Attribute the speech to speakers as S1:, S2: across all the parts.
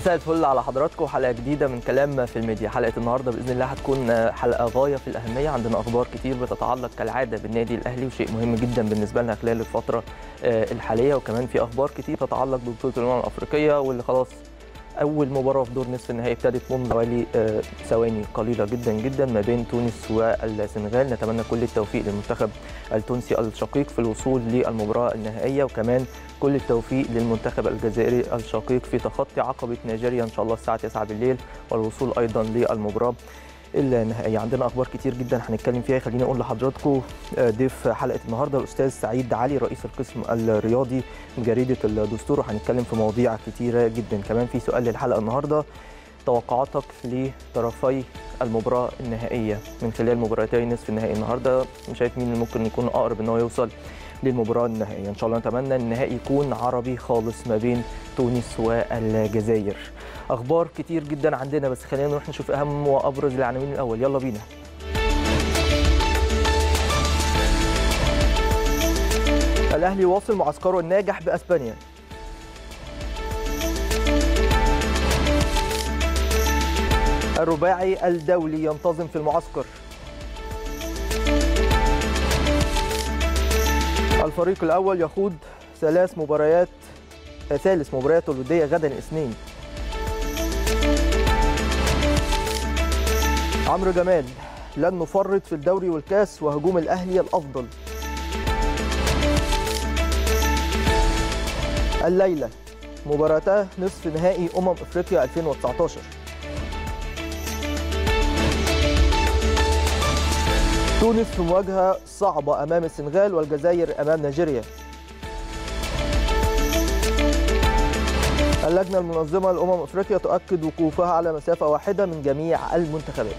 S1: مساء الفل على حضراتكم حلقه جديده من كلام في الميديا حلقه النهارده باذن الله هتكون حلقه غايه في الاهميه عندنا اخبار كتير بتتعلق كالعاده بالنادي الاهلي وشيء مهم جدا بالنسبه لنا خلال الفتره الحاليه وكمان في اخبار كتير تتعلق ببطوله الامم الافريقيه واللي خلاص اول مباراه في دور نصف النهائي ابتدت منذ حوالي ثواني قليله جدا جدا ما بين تونس والسنغال نتمنى كل التوفيق للمنتخب التونسي الشقيق في الوصول للمباراه النهائيه وكمان كل التوفيق للمنتخب الجزائري الشقيق في تخطي عقبه نيجيريا ان شاء الله الساعه 9 بالليل والوصول ايضا للمباراه النهائية عندنا أخبار كتير جدا هنتكلم فيها خليني أقول لحضراتكم ضيف حلقة النهاردة الأستاذ سعيد علي رئيس القسم الرياضي من جريدة الدستور وهنتكلم في مواضيع كتيرة جدا كمان في سؤال للحلقة النهاردة توقعاتك لطرفي المباراة النهائية من خلال مباراتي نصف النهائي النهاردة شايف مين ممكن يكون أقرب إن هو يوصل للمباراة النهائية إن شاء الله نتمنى النهائي يكون عربي خالص ما بين تونس والجزائر اخبار كتير جدا عندنا بس خلينا نروح نشوف اهم وابرز العناوين الاول يلا بينا الاهلي واصل معسكره الناجح باسبانيا الرباعي الدولي ينتظم في المعسكر الفريق الاول يخوض ثلاث مباريات ثالث مبارياته الوديه غدا الاثنين عمرو جمال لن نفرط في الدوري والكاس وهجوم الاهلي الافضل الليله مباراتا نصف نهائي امم افريقيا 2019 تونس في مواجهه صعبه امام السنغال والجزائر امام نيجيريا اللجنه المنظمه لامم افريقيا تؤكد وقوفها على مسافه واحده من جميع المنتخبات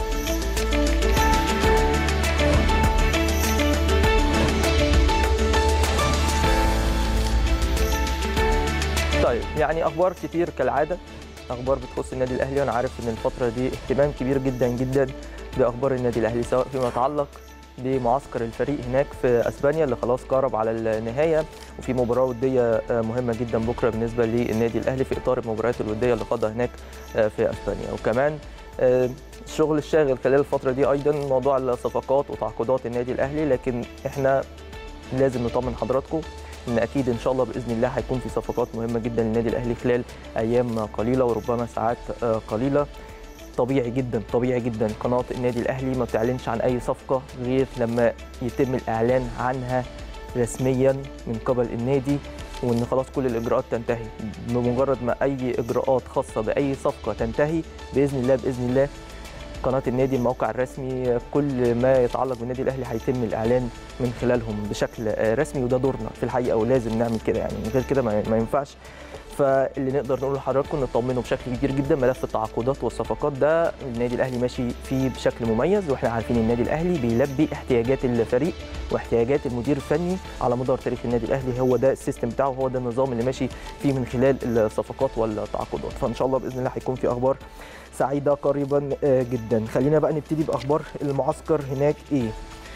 S1: طيب يعني اخبار كتير كالعاده اخبار بتخص النادي الاهلي وانا عارف ان الفتره دي اهتمام كبير جدا جدا باخبار النادي الاهلي سواء فيما يتعلق بمعسكر الفريق هناك في اسبانيا اللي خلاص قارب على النهايه وفي مباراه وديه مهمه جدا بكره بالنسبه للنادي الاهلي في اطار المباريات الوديه اللي خاضها هناك في اسبانيا وكمان الشغل الشاغل خلال الفتره دي ايضا موضوع الصفقات وتعاقدات النادي الاهلي لكن احنا لازم نطمن حضراتكم ان اكيد ان شاء الله باذن الله هيكون في صفقات مهمه جدا للنادي الاهلي خلال ايام قليله وربما ساعات قليله طبيعي جدا طبيعي جدا قناه النادي الاهلي ما بتعلنش عن اي صفقه غير لما يتم الاعلان عنها رسميا من قبل النادي وان خلاص كل الاجراءات تنتهي بمجرد ما اي اجراءات خاصه باي صفقه تنتهي باذن الله باذن الله قناه النادي الموقع الرسمي كل ما يتعلق بالنادي الاهلي هيتم الاعلان من خلالهم بشكل رسمي وده دورنا في الحقيقه ولازم نعمل كده يعني من غير كده ما ينفعش فاللي نقدر نقول لحضراتكم نطمنه بشكل كبير جدا ملف التعاقدات والصفقات ده النادي الاهلي ماشي فيه بشكل مميز واحنا عارفين النادي الاهلي بيلبي احتياجات الفريق واحتياجات المدير الفني على مدار تاريخ النادي الاهلي هو ده السيستم بتاعه هو ده النظام اللي ماشي فيه من خلال الصفقات والتعاقدات فان شاء الله باذن الله هيكون في اخبار سعيده قريبا جدا خلينا بقى نبتدي باخبار المعسكر هناك ايه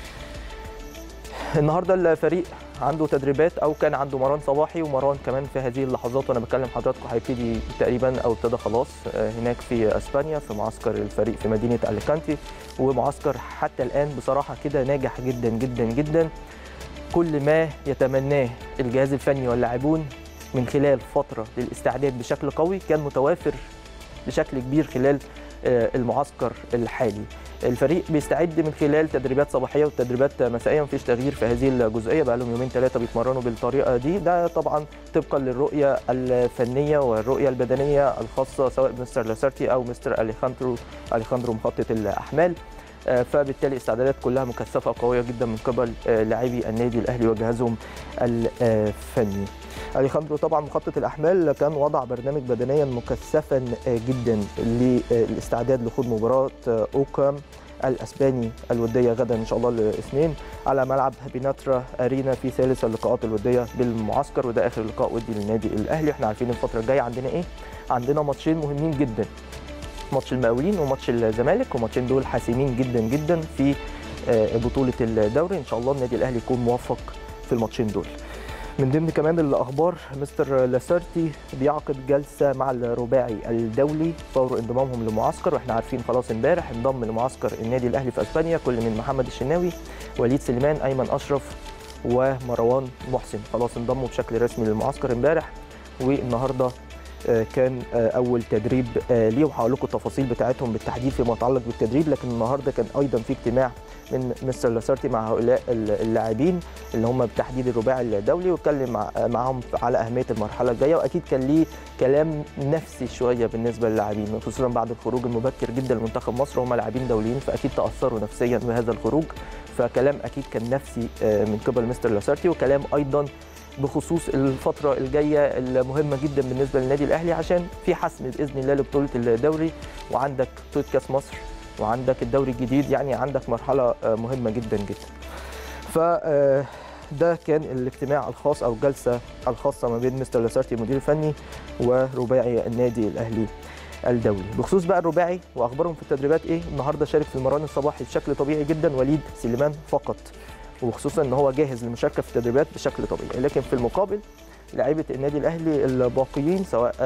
S1: النهارده الفريق عنده تدريبات او كان عنده مران صباحي ومران كمان في هذه اللحظات وانا بكلم حضراتكم هيبتدي تقريبا او ابتدى خلاص هناك في اسبانيا في معسكر الفريق في مدينه اليكانتي ومعسكر حتى الان بصراحه كده ناجح جدا جدا جدا كل ما يتمناه الجهاز الفني واللاعبون من خلال فتره للاستعداد بشكل قوي كان متوافر بشكل كبير خلال المعسكر الحالي الفريق بيستعد من خلال تدريبات صباحيه وتدريبات مسائيه مفيش تغيير في هذه الجزئيه بقى لهم يومين ثلاثه بيتمرنوا بالطريقه دي ده طبعا طبقا للرؤيه الفنيه والرؤيه البدنيه الخاصه سواء مستر لاسارتي او مستر اليخاندرو اليخاندرو مخطط الاحمال فبالتالي استعدادات كلها مكثفه وقويه جدا من قبل لاعبي النادي الاهلي وجهازهم الفني اليخاندرو طبعا مخطط الاحمال كان وضع برنامج بدنيا مكثفا جدا للاستعداد لخوض مباراه اوكام الاسباني الوديه غدا ان شاء الله الاثنين على ملعب بيناترا ارينا في ثالث اللقاءات الوديه بالمعسكر وده اخر لقاء ودي للنادي الاهلي احنا عارفين الفتره الجايه عندنا ايه عندنا ماتشين مهمين جدا ماتش المقاولين وماتش الزمالك وماتشين دول حاسمين جدا جدا في بطوله الدوري ان شاء الله النادي الاهلي يكون موفق في الماتشين دول من ضمن كمان الاخبار مستر لاسارتي بيعقد جلسه مع الرباعي الدولي فور انضمامهم لمعسكر واحنا عارفين خلاص امبارح انضم لمعسكر النادي الاهلي في اسبانيا كل من محمد الشناوي وليد سليمان ايمن اشرف ومروان محسن خلاص انضموا بشكل رسمي للمعسكر امبارح والنهارده كان اول تدريب ليه وهقول لكم التفاصيل بتاعتهم بالتحديد فيما يتعلق بالتدريب لكن النهارده كان ايضا في اجتماع من مستر لاسارتي مع هؤلاء اللاعبين اللي هم بالتحديد الرباعي الدولي واتكلم مع معاهم على اهميه المرحله الجايه واكيد كان ليه كلام نفسي شويه بالنسبه للاعبين خصوصا بعد الخروج المبكر جدا لمنتخب مصر هم لاعبين دوليين فاكيد تاثروا نفسيا بهذا الخروج فكلام اكيد كان نفسي من قبل مستر لاسارتي وكلام ايضا بخصوص الفترة الجاية المهمة جدا بالنسبة للنادي الأهلي عشان في حسم بإذن الله لبطولة الدوري وعندك بطولة كأس مصر وعندك الدوري الجديد يعني عندك مرحلة مهمة جدا جدا. ف ده كان الاجتماع الخاص او الجلسه الخاصه ما بين مستر لاسارتي المدير الفني ورباعي النادي الاهلي الدولي بخصوص بقى الرباعي واخبارهم في التدريبات ايه النهارده شارك في المران الصباحي بشكل طبيعي جدا وليد سليمان فقط وخصوصا ان هو جاهز للمشاركه في التدريبات بشكل طبيعي لكن في المقابل لعيبه النادي الاهلي الباقيين سواء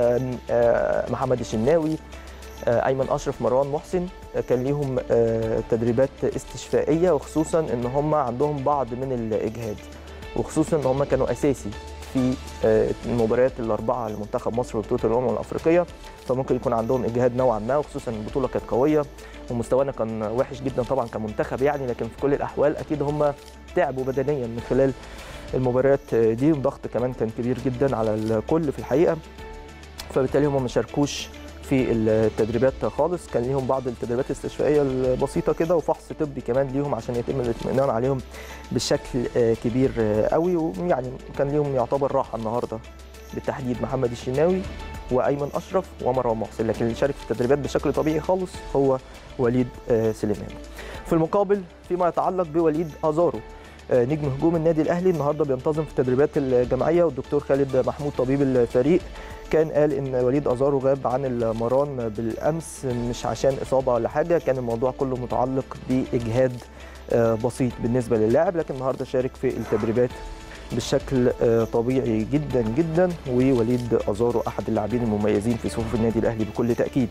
S1: محمد الشناوي ايمن اشرف مروان محسن كان ليهم تدريبات استشفائيه وخصوصا ان هم عندهم بعض من الاجهاد وخصوصا ان هم كانوا اساسي في المباريات الاربعه لمنتخب مصر وبطوله الامم الافريقيه فممكن يكون عندهم اجهاد نوعا ما وخصوصا البطوله كانت قويه ومستوانا كان وحش جدا طبعا كمنتخب يعني لكن في كل الاحوال اكيد هم تعبوا بدنيا من خلال المباريات دي والضغط كمان كان كبير جدا على الكل في الحقيقه فبالتالي هم ما شاركوش في التدريبات خالص كان ليهم بعض التدريبات الاستشفائيه البسيطه كده وفحص طبي كمان ليهم عشان يتم الاطمئنان عليهم بشكل كبير قوي ويعني كان ليهم يعتبر راحه النهارده بالتحديد محمد الشناوي وايمن اشرف ومروان محسن لكن اللي شارك في التدريبات بشكل طبيعي خالص هو وليد سليمان في المقابل فيما يتعلق بوليد ازارو نجم هجوم النادي الاهلي النهارده بينتظم في التدريبات الجماعيه والدكتور خالد محمود طبيب الفريق كان قال ان وليد ازارو غاب عن المران بالامس مش عشان اصابه ولا حاجه كان الموضوع كله متعلق باجهاد بسيط بالنسبه للاعب لكن النهارده شارك في التدريبات بشكل طبيعي جدا جدا ووليد ازارو احد اللاعبين المميزين في صفوف النادي الاهلي بكل تاكيد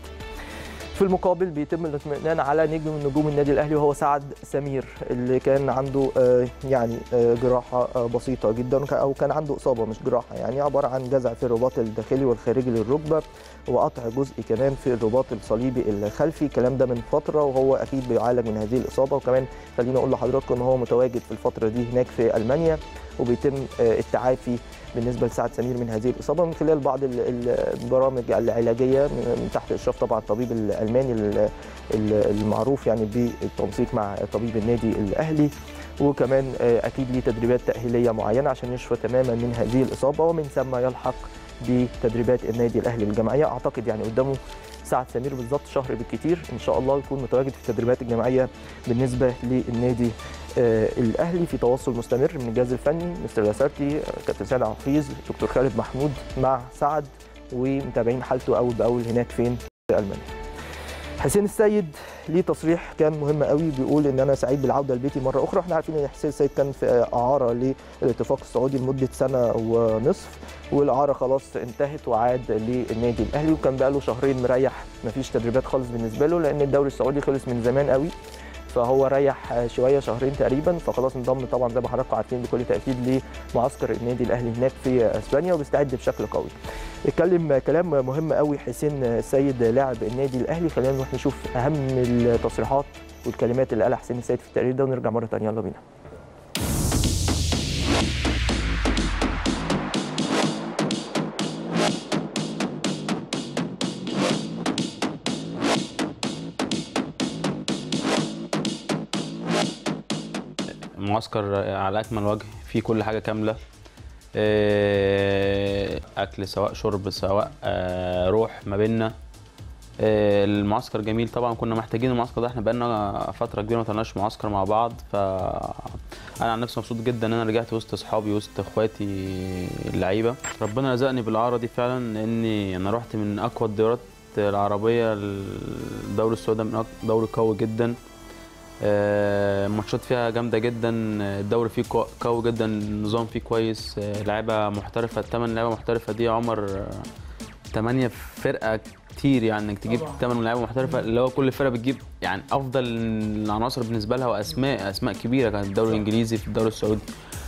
S1: في المقابل بيتم الاطمئنان على نجم من نجوم النادي الاهلي وهو سعد سمير اللي كان عنده يعني جراحه بسيطه جدا او كان عنده اصابه مش جراحه يعني عباره عن جزع في الرباط الداخلي والخارجي للركبه وقطع جزء كمان في الرباط الصليبي الخلفي الكلام ده من فتره وهو اكيد بيعالج من هذه الاصابه وكمان خليني اقول لحضراتكم ان هو متواجد في الفتره دي هناك في المانيا وبيتم التعافي بالنسبه لسعد سمير من هذه الاصابه من خلال بعض البرامج العلاجيه من تحت اشراف طبعا الطبيب الالماني المعروف يعني بالتنسيق مع طبيب النادي الاهلي وكمان اكيد ليه تدريبات تاهيليه معينه عشان يشفى تماما من هذه الاصابه ومن ثم يلحق بتدريبات النادي الاهلي الجماعيه اعتقد يعني قدامه سعد سمير بالظبط شهر بالكثير ان شاء الله يكون متواجد في التدريبات الجماعيه بالنسبه للنادي آه الاهلي في تواصل مستمر من الجهاز الفني مستر لاسارتي كابتن سيد حفيظ دكتور خالد محمود مع سعد ومتابعين حالته اول باول هناك فين في المانيا حسين السيد ليه تصريح كان مهم قوي بيقول ان انا سعيد بالعوده لبيتي مره اخرى احنا عارفين ان حسين السيد كان في اعاره للاتفاق السعودي لمده سنه ونصف والاعاره خلاص انتهت وعاد للنادي الاهلي وكان بقى له شهرين مريح مفيش تدريبات خالص بالنسبه له لان الدوري السعودي خلص من زمان قوي فهو ريح شويه شهرين تقريبا فخلاص انضم طبعا زي ما حضراتكم عارفين بكل تاكيد لمعسكر النادي الاهلي هناك في اسبانيا وبيستعد بشكل قوي. اتكلم كلام مهم قوي حسين السيد لاعب النادي الاهلي خلينا نروح نشوف اهم التصريحات والكلمات اللي قالها حسين السيد في التقرير ده ونرجع مره ثانيه يلا بينا.
S2: معسكر على اكمل وجه فيه كل حاجه كامله اكل سواء شرب سواء روح ما بيننا المعسكر جميل طبعا كنا محتاجين المعسكر ده احنا بقالنا فتره كبيره ما طلعناش معسكر مع بعض ف انا عن نفسي مبسوط جدا ان انا رجعت وسط اصحابي وسط اخواتي اللعيبه ربنا رزقني بالاعاره دي فعلا لاني انا رحت من اقوى الدورات العربيه الدوري السعودي من دوري قوي جدا آه، الماتشات فيها جامده جدا الدوري فيه قو- قوي جدا النظام فيه كويس آه، لعيبه محترفه الثمان لعيبه محترفه دي يا عمر ثمانيه فرقه كتير يعني انك تجيب
S3: طبعاً.
S2: ثمان لعيبه محترفه اللي هو كل فرقه بتجيب يعني افضل العناصر بالنسبه لها واسماء اسماء كبيره كانت الدوري
S3: صح.
S2: الانجليزي في الدوري السعودي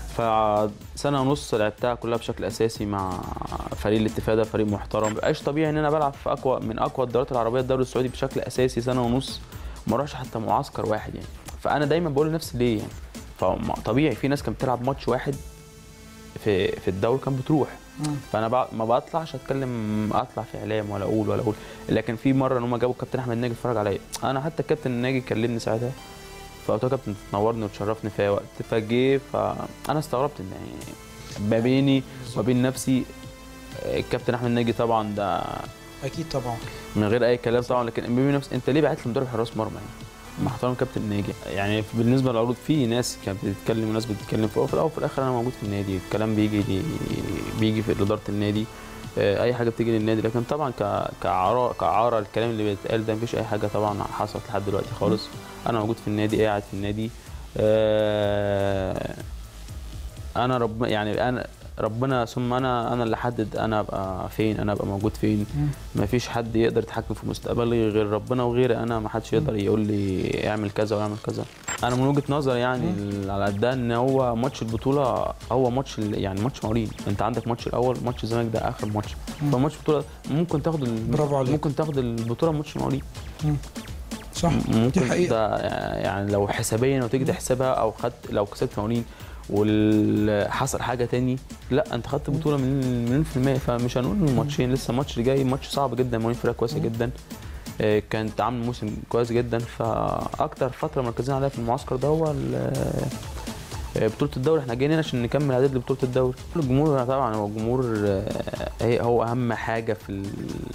S2: فسنه ونص لعبتها كلها بشكل اساسي مع فريق الاتفاق فريق محترم مبقاش طبيعي ان انا بلعب في اقوى من اقوى الدوريات العربيه الدوري السعودي بشكل اساسي سنه ونص ما اروحش حتى معسكر واحد يعني فانا دايما بقول لنفسي ليه يعني فطبيعي في ناس كانت بتلعب ماتش واحد في في الدوري كان بتروح
S3: مم.
S2: فانا بع- ما بطلعش اتكلم اطلع في اعلام ولا اقول ولا اقول لكن في مره ان هم جابوا الكابتن احمد ناجي يتفرج عليا انا حتى الكابتن ناجي كلمني ساعتها فقلت له يا كابتن تنورني وتشرفني في أي وقت فجه فانا استغربت ان يعني ما بيني وما بين نفسي الكابتن احمد ناجي طبعا ده
S3: اكيد طبعا
S2: من غير اي كلام طبعا لكن ما بين نفسي انت ليه بعت لي مدرب حراس مرمى يعني مع احترام كابتن ناجي يعني بالنسبه للعروض في ناس كانت بتتكلم وناس بتتكلم فوق في الاول وفي الاخر انا موجود في النادي الكلام بيجي لي بيجي في اداره النادي آه، اي حاجه بتيجي للنادي لكن طبعا ك- كعاره كعاره الكلام اللي بيتقال ده مفيش اي حاجه طبعا حصلت لحد دلوقتي خالص انا موجود في النادي قاعد في النادي آه، انا رب يعني انا ربنا ثم انا انا اللي احدد انا ابقى فين انا ابقى موجود فين ما فيش حد يقدر يتحكم في مستقبلي غير ربنا وغيري انا ما حدش يقدر يقول لي اعمل كذا واعمل كذا انا من وجهه نظري يعني على قد ده ان هو ماتش البطوله هو ماتش ال- يعني ماتش مقرين انت عندك ماتش الاول ماتش الزمالك ده اخر ماتش
S3: مم.
S2: فماتش البطوله ممكن تاخد ال-
S3: برافو عليك.
S2: ممكن تاخد البطوله ماتش مقرين
S3: صح دي
S2: ممكن
S3: حقيقه
S2: ده يعني لو حسابيا وتيجي تحسبها او خدت لو كسبت مقاولين وحصل حاجه تاني لا انت خدت بطوله من مليون في المية فمش هنقول إن الماتشين لسه الماتش اللي جاي ماتش صعب جدا مقاولين فرقه كويسه جدا آه، كانت عامل موسم كويس جدا فاكتر فتره مركزين عليها في المعسكر ده هو ال- آه، بطوله الدوري احنا جايين هنا عشان نكمل اعداد لبطوله الدوري الجمهور طبعا هو الجمهور آه، هي هو اهم حاجه في ال-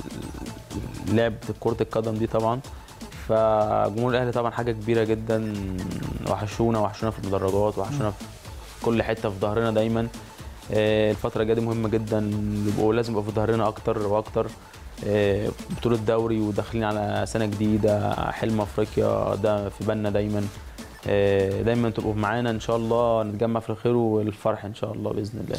S2: لعبه كره القدم دي طبعا فجمهور الاهلي طبعا حاجه كبيره جدا وحشونا وحشونا في المدرجات وحشونا في كل حته في ظهرنا دايما آه، الفتره الجايه دي مهمه جدا يبقوا لازم يبقوا في ظهرنا اكتر واكتر آه، بطوله دوري وداخلين على سنه جديده حلم افريقيا ده في بالنا دايما آه، دايما تبقوا معانا ان شاء الله نتجمع في الخير والفرح ان شاء الله باذن الله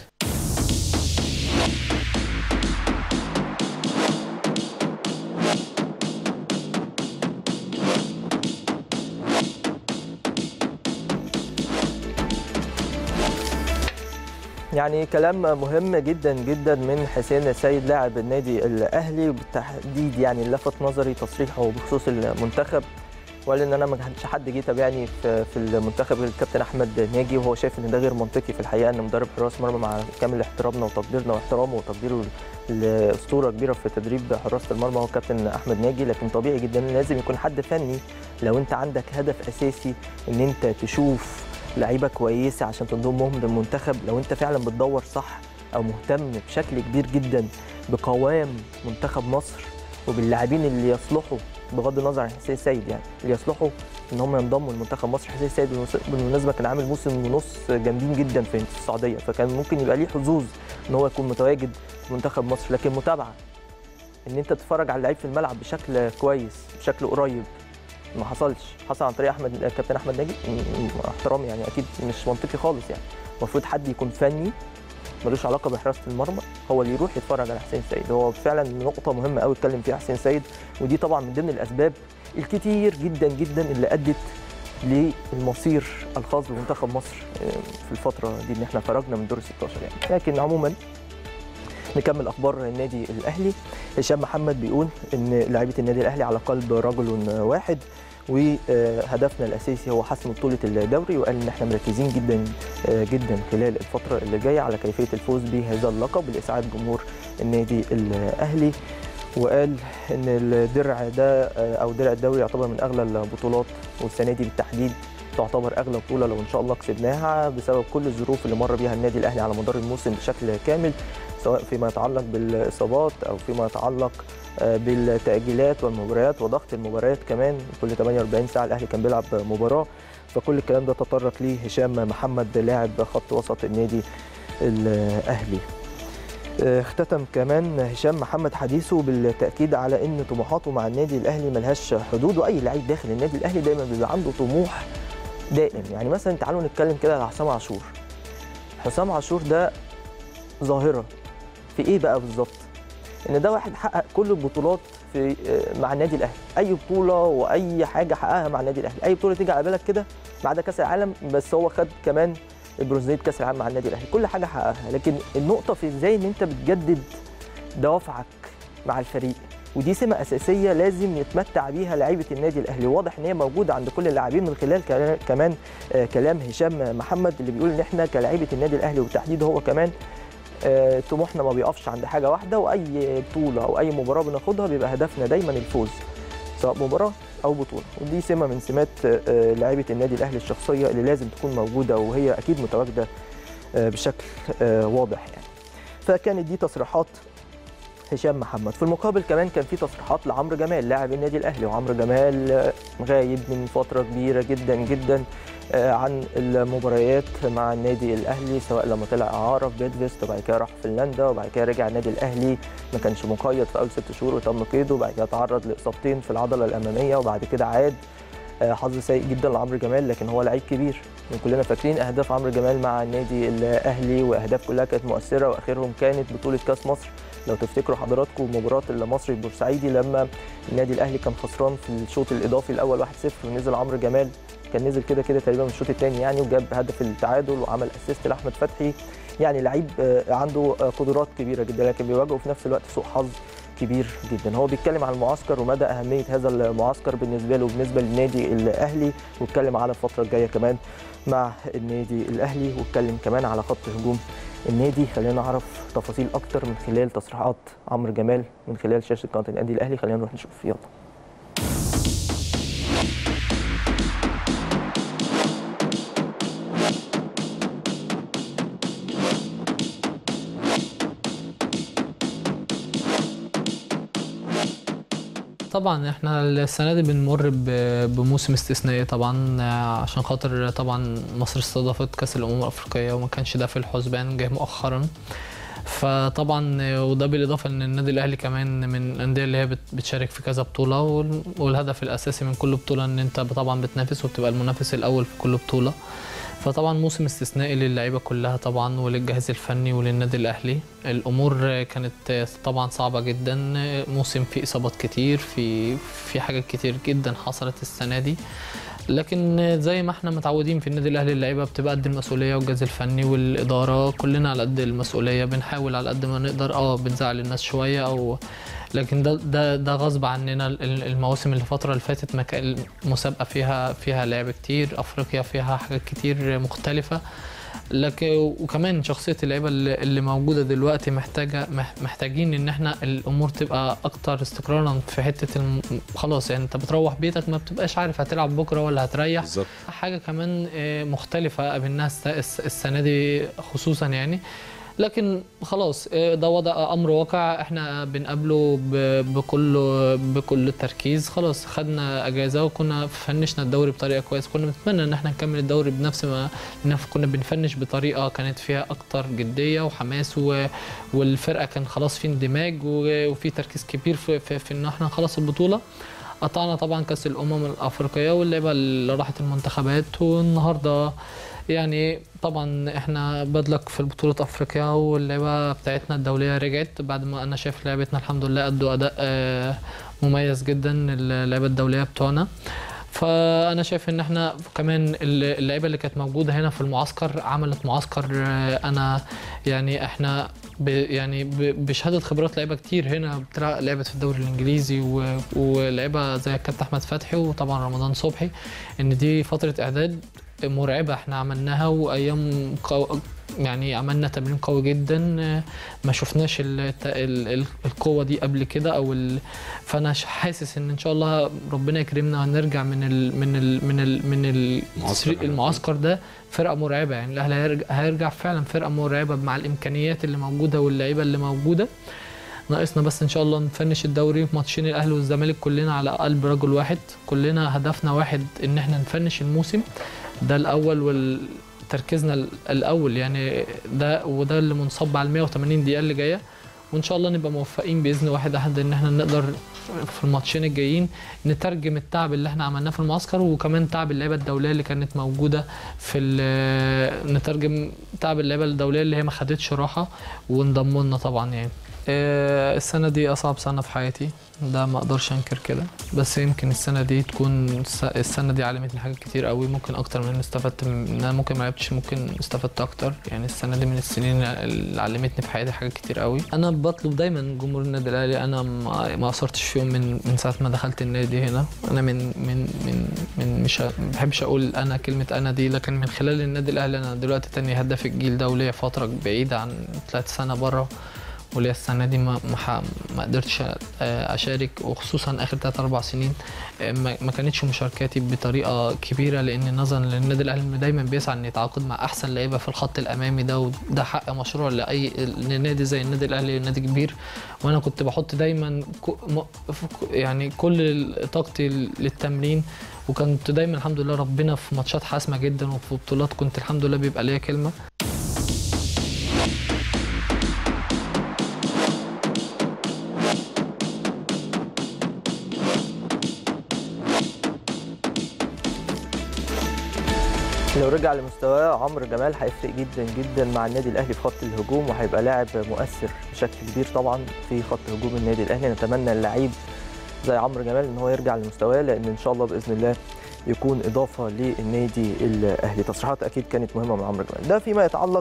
S1: يعني كلام مهم جدا جدا من حسين السيد لاعب النادي الاهلي وبالتحديد يعني اللي لفت نظري تصريحه بخصوص المنتخب وقال ان انا ما كانش حد جه تابعني في في المنتخب غير الكابتن احمد ناجي وهو شايف ان ده غير منطقي في الحقيقه ان مدرب حراس مرمى مع كامل احترامنا وتقديرنا واحترامه وتقديره لاسطوره كبيره في تدريب حراسه المرمى هو الكابتن احمد ناجي لكن طبيعي جدا إن لازم يكون حد فني لو انت عندك هدف اساسي ان انت تشوف لعيبه كويسه عشان تنضمهم للمنتخب لو انت فعلا بتدور صح او مهتم بشكل كبير جدا بقوام منتخب مصر وباللاعبين اللي يصلحوا بغض النظر عن حسين السيد يعني اللي يصلحوا ان هم ينضموا لمنتخب مصر حسين السيد بالمس- بالمناسبه كان عامل موسم ونص جامدين جدا في السعوديه فكان ممكن يبقى ليه حظوظ ان هو يكون متواجد في منتخب مصر لكن متابعه ان انت تتفرج على اللعيب في الملعب بشكل كويس بشكل قريب ما حصلش حصل عن طريق احمد كابتن احمد ناجي م- م- احترامي يعني اكيد مش منطقي خالص يعني المفروض حد يكون فني ملوش علاقه بحراسه المرمى هو اللي يروح يتفرج على حسين سيد هو فعلا نقطه مهمه قوي اتكلم فيها حسين سيد ودي طبعا من ضمن الاسباب الكتير جدا جدا اللي ادت للمصير الخاص بمنتخب مصر آه، في الفتره دي ان احنا خرجنا من دور ال 16 يعني لكن عموما نكمل اخبار النادي الاهلي هشام محمد بيقول ان لاعيبه النادي الاهلي على قلب رجل واحد وهدفنا الاساسي هو حسم بطوله الدوري وقال ان احنا مركزين جدا آه، جدا خلال الفتره اللي جايه على كيفيه الفوز بهذا اللقب لاسعاد جمهور النادي الاهلي وقال ان الدرع ده آه، او درع الدوري يعتبر من اغلى البطولات والسنه دي بالتحديد تعتبر اغلى بطوله لو ان شاء الله كسبناها بسبب كل الظروف اللي مر بيها النادي الاهلي على مدار الموسم بشكل كامل سواء فيما يتعلق بالاصابات او فيما يتعلق آه، بالتاجيلات والمباريات وضغط المباريات كمان كل 48 ساعه الاهلي كان بيلعب مباراه فكل الكلام ده تطرق ليه هشام محمد لاعب خط وسط النادي الاهلي آه، اختتم كمان هشام محمد حديثه بالتاكيد على ان طموحاته مع النادي الاهلي ملهاش حدود واي لعيب داخل النادي الاهلي دايما بيبقى عنده طموح دائم يعني مثلا تعالوا نتكلم كده على حسام عاشور حسام عاشور ده ظاهره في ايه بقى بالظبط ان ده واحد حقق كل البطولات في آه، مع النادي الاهلي اي بطوله واي حاجه حققها مع النادي الاهلي اي بطوله تيجي على بالك كده ما عدا كاس العالم بس هو خد كمان البرونزيه كاس العالم مع النادي الاهلي كل حاجه حققها لكن النقطه في ازاي ان انت بتجدد دوافعك مع الفريق ودي سمه اساسيه لازم يتمتع بيها لعيبه النادي الاهلي واضح ان هي موجوده عند كل اللاعبين من خلال كلا- كمان آه، كلام هشام محمد اللي بيقول ان احنا كلاعيبه النادي الاهلي وبالتحديد هو كمان آه، طموحنا ما بيقفش عند حاجه واحده واي بطوله او اي مباراه بناخدها بيبقى هدفنا دايما الفوز سواء مباراه او بطوله ودي سمه من سمات آه، لعيبه النادي الاهلي الشخصيه اللي لازم تكون موجوده وهي اكيد متواجده آه، بشكل آه، واضح يعني فكانت دي تصريحات هشام محمد في المقابل كمان كان في تصريحات لعمرو جمال لاعب النادي الاهلي وعمرو جمال آه، غايب من فتره كبيره جدا جدا آه، عن المباريات مع النادي الاهلي سواء لما طلع اعاره في بيدفست وبعد كده راح فنلندا وبعد كده رجع النادي الاهلي ما كانش مقيد في اول ست شهور وتم قيده وبعد كده تعرض لاصابتين في العضله الاماميه وبعد كده عاد آه، حظ سيء جدا لعمرو جمال لكن هو لعيب كبير كلنا فاكرين اهداف عمرو جمال مع النادي الاهلي واهداف كلها كانت مؤثره واخرهم كانت بطوله كاس مصر لو تفتكروا حضراتكم مباراه المصري البورسعيدي لما النادي الاهلي كان خسران في الشوط الاضافي الاول 1-0 ونزل عمرو جمال كان نزل كده كده تقريبا من الشوط الثاني يعني وجاب هدف التعادل وعمل اسيست لاحمد فتحي يعني لعيب آه، عنده آه، قدرات كبيره جدا لكن بيواجهه في نفس الوقت سوء حظ كبير جدا هو بيتكلم عن المعسكر ومدى اهميه هذا المعسكر بالنسبه له وبالنسبه للنادي الاهلي واتكلم على الفتره الجايه كمان مع النادي الاهلي واتكلم كمان على خط هجوم النادي خلينا نعرف تفاصيل اكتر من خلال تصريحات عمرو جمال من خلال شاشه قناه النادي الاهلي خلينا نروح نشوف يلا
S4: طبعا احنا السنه دي بنمر ب- بموسم استثنائي طبعا آه، عشان خاطر طبعا مصر استضافت كاس الامم الافريقيه وما كانش ده في الحسبان جه مؤخرا فطبعا آه، وده بالاضافه ان النادي الاهلي كمان من الانديه اللي هي بت- بتشارك في كذا بطوله وال- والهدف الاساسي من كل بطوله ان انت طبعا بتنافس وبتبقى المنافس الاول في كل بطوله فطبعا موسم استثنائي للعيبه كلها طبعا وللجهاز الفني وللنادي الاهلي الامور كانت طبعا صعبه جدا موسم فيه اصابات كتير في في حاجات كتير جدا حصلت السنه دي لكن زي ما احنا متعودين في النادي الاهلي اللعيبه بتبقى قد المسؤوليه والجهاز الفني والاداره كلنا على قد المسؤوليه بنحاول على قد ما نقدر اه بنزعل الناس شويه او لكن ده ده ده غصب عننا ال- المواسم اللي الفتره اللي فاتت ما كان المسابقه فيها فيها لعب كتير افريقيا فيها حاجات كتير مختلفه لكن وكمان شخصيه اللعيبه اللي اللي موجوده دلوقتي محتاجه مح- محتاجين ان احنا الامور تبقى اكتر استقرارا في حته الم... خلاص يعني انت بتروح بيتك ما بتبقاش عارف هتلعب بكره ولا هتريح
S5: بالظبط
S4: حاجه كمان آه، مختلفه قابلناها الس- الس- السنه دي خصوصا يعني لكن خلاص آه، ده وضع امر واقع احنا بنقابله ب- بكل بكل تركيز خلاص خدنا اجازه وكنا فنشنا الدوري بطريقه كويسه كنا بنتمنى ان احنا نكمل الدوري بنفس ما إن كنا بنفنش بطريقه كانت فيها اكتر جديه وحماس و... والفرقه كان خلاص في اندماج و... وفي تركيز كبير في, في, في ان احنا نخلص البطوله قطعنا طبعا كاس الامم الافريقيه واللعبه اللي راحت المنتخبات والنهارده يعني طبعا احنا بدلك في بطولة افريقيا واللعبة بتاعتنا الدولية رجعت بعد ما انا شايف لعبتنا الحمد لله ادوا اداء آه، مميز جدا اللعبة الدولية بتوعنا فانا شايف ان احنا كمان اللعيبه اللي كانت موجوده هنا في المعسكر عملت معسكر آه، انا يعني احنا ب يعني ب- بشهاده خبرات لعيبه كتير هنا بتلعب لعبت في الدوري الانجليزي و- ولعيبه زي الكابتن احمد فتحي وطبعا رمضان صبحي ان دي فتره اعداد مرعبه احنا عملناها وايام قو... يعني عملنا تمرين قوي جدا آه، ما شفناش ال... ال... ال- القوه دي قبل كده او ال... فانا ش- حاسس ان ان شاء الله ربنا يكرمنا ونرجع من ال... من ال... من ال... من ال...
S5: معسكر.
S4: المعسكر ده فرقه مرعبه يعني الاهلي هيرجع, هيرجع فعلا فرقه مرعبه مع الامكانيات اللي موجوده واللعيبه اللي موجوده ناقصنا بس ان شاء الله نفنش الدوري في ماتشين الاهلي والزمالك كلنا على قلب رجل واحد كلنا هدفنا واحد ان احنا نفنش الموسم ده الاول وال تركيزنا ال- الاول يعني ده وده اللي منصب على ال 180 دقيقه اللي جايه وان شاء الله نبقى موفقين باذن واحد احد ان احنا نقدر في الماتشين الجايين نترجم التعب اللي احنا عملناه في المعسكر وكمان تعب اللعيبه الدوليه اللي كانت موجوده في ال- نترجم تعب اللعيبه الدوليه اللي هي ما خدتش راحه وانضموا لنا طبعا يعني آه، السنه دي اصعب سنه في حياتي ده ما اقدرش انكر كده بس يمكن السنه دي تكون الس- السنه دي علمتني حاجات كتير قوي ممكن اكتر من اللي استفدت من إن انا ممكن ما لعبتش ممكن استفدت اكتر يعني السنه دي من السنين اللي علمتني في حياتي حاجات كتير قوي انا بطلب دايما جمهور النادي الاهلي انا ما ما قصرتش فيهم من من ساعه ما دخلت النادي هنا انا من من من من مش ه- ما بحبش اقول انا كلمه انا دي لكن من خلال النادي الاهلي انا دلوقتي تاني هداف الجيل ده وليا فتره بعيده عن ثلاث سنه بره وليا السنه دي ما ما, ح- ما قدرتش آه، اشارك وخصوصا اخر 3 4 سنين آه، ما ما كانتش مشاركاتي بطريقه كبيره لان نظرا لان النادي الاهلي إنه دايما بيسعى ان يتعاقد مع احسن لعيبه في الخط الامامي ده وده حق مشروع لاي نادي زي النادي الاهلي نادي كبير وانا كنت بحط دايما كو- م- ف- يعني كل طاقتي للتمرين وكنت دايما الحمد لله ربنا في ماتشات حاسمه جدا وفي بطولات كنت الحمد لله بيبقى ليا كلمه
S1: لو رجع لمستواه عمرو جمال هيفرق جدا جدا مع النادي الاهلي في خط الهجوم وهيبقى لاعب مؤثر بشكل كبير طبعا في خط هجوم النادي الاهلي نتمنى اللعيب زي عمرو جمال ان هو يرجع لمستواه لان ان شاء الله باذن الله يكون اضافه للنادي الاهلي تصريحات اكيد كانت مهمه من عمرو جمال ده فيما يتعلق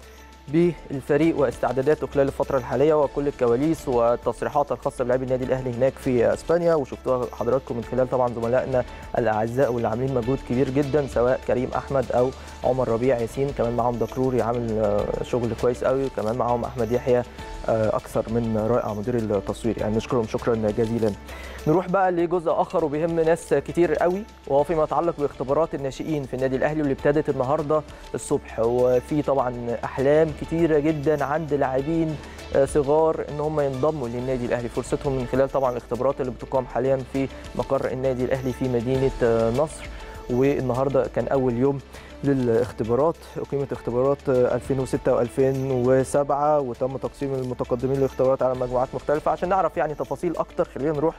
S1: بالفريق واستعداداته خلال الفتره الحاليه وكل الكواليس والتصريحات الخاصه بلاعبي النادي الاهلي هناك في اسبانيا وشفتوها حضراتكم من خلال طبعا زملائنا الاعزاء واللي عاملين مجهود كبير جدا سواء كريم احمد او عمر ربيع ياسين كمان معاهم دكروري عامل آه، شغل كويس قوي وكمان معاهم احمد يحيى آه، اكثر من رائع مدير التصوير يعني نشكرهم شكرا جزيلا نروح بقى لجزء اخر وبيهم ناس كتير قوي وهو فيما يتعلق باختبارات الناشئين في النادي الاهلي واللي ابتدت النهارده الصبح وفي طبعا احلام كتيره جدا عند لاعبين آه، صغار ان هم ينضموا للنادي الاهلي فرصتهم من خلال طبعا الاختبارات اللي بتقام حاليا في مقر النادي الاهلي في مدينه آه، نصر والنهارده كان اول يوم للاختبارات اقيمت اختبارات 2006 و2007 وتم تقسيم المتقدمين للاختبارات على مجموعات مختلفه عشان نعرف يعني تفاصيل اكتر خلينا نروح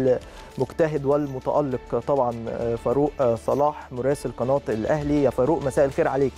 S1: للمجتهد والمتالق طبعا فاروق صلاح مراسل قناه الاهلي يا فاروق مساء الخير عليك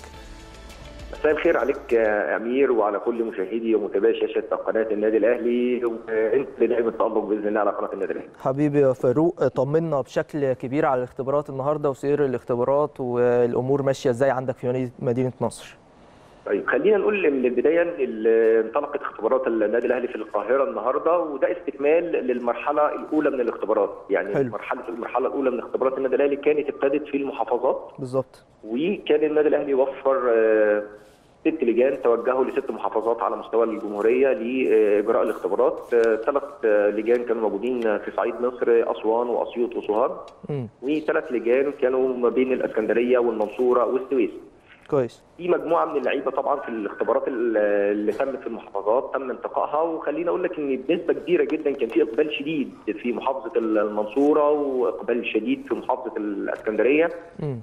S5: مساء الخير عليك يا امير وعلى كل مشاهدي ومتابعي شاشه قناه النادي الاهلي وانت دائما التالق باذن الله على قناه النادي الاهلي.
S1: حبيبي يا فاروق طمنا بشكل كبير على الاختبارات النهارده وسير الاختبارات والامور ماشيه ازاي عندك في مدينه نصر
S5: طيب خلينا نقول من البدايه ان انطلقت اختبارات النادي الاهلي في القاهره النهارده وده استكمال للمرحله الاولى من الاختبارات يعني
S1: حلو.
S5: مرحله المرحله الاولى من اختبارات النادي الاهلي كانت ابتدت في المحافظات
S1: بالظبط
S5: وكان النادي الاهلي وفر آه، ست لجان توجهوا لست محافظات على مستوى الجمهوريه لاجراء الاختبارات ثلاث لجان كانوا موجودين في صعيد مصر اسوان واسيوط وسوهاج
S1: امم
S5: وثلاث لجان كانوا ما بين الاسكندريه والمنصوره والسويس
S1: كويس
S5: في مجموعه من اللعيبه طبعا في الاختبارات ال- اللي تمت في المحافظات تم انتقائها وخليني اقول لك ان بنسبه كبيره جدا كان في اقبال شديد في محافظه المنصوره واقبال شديد في محافظه الاسكندريه
S1: امم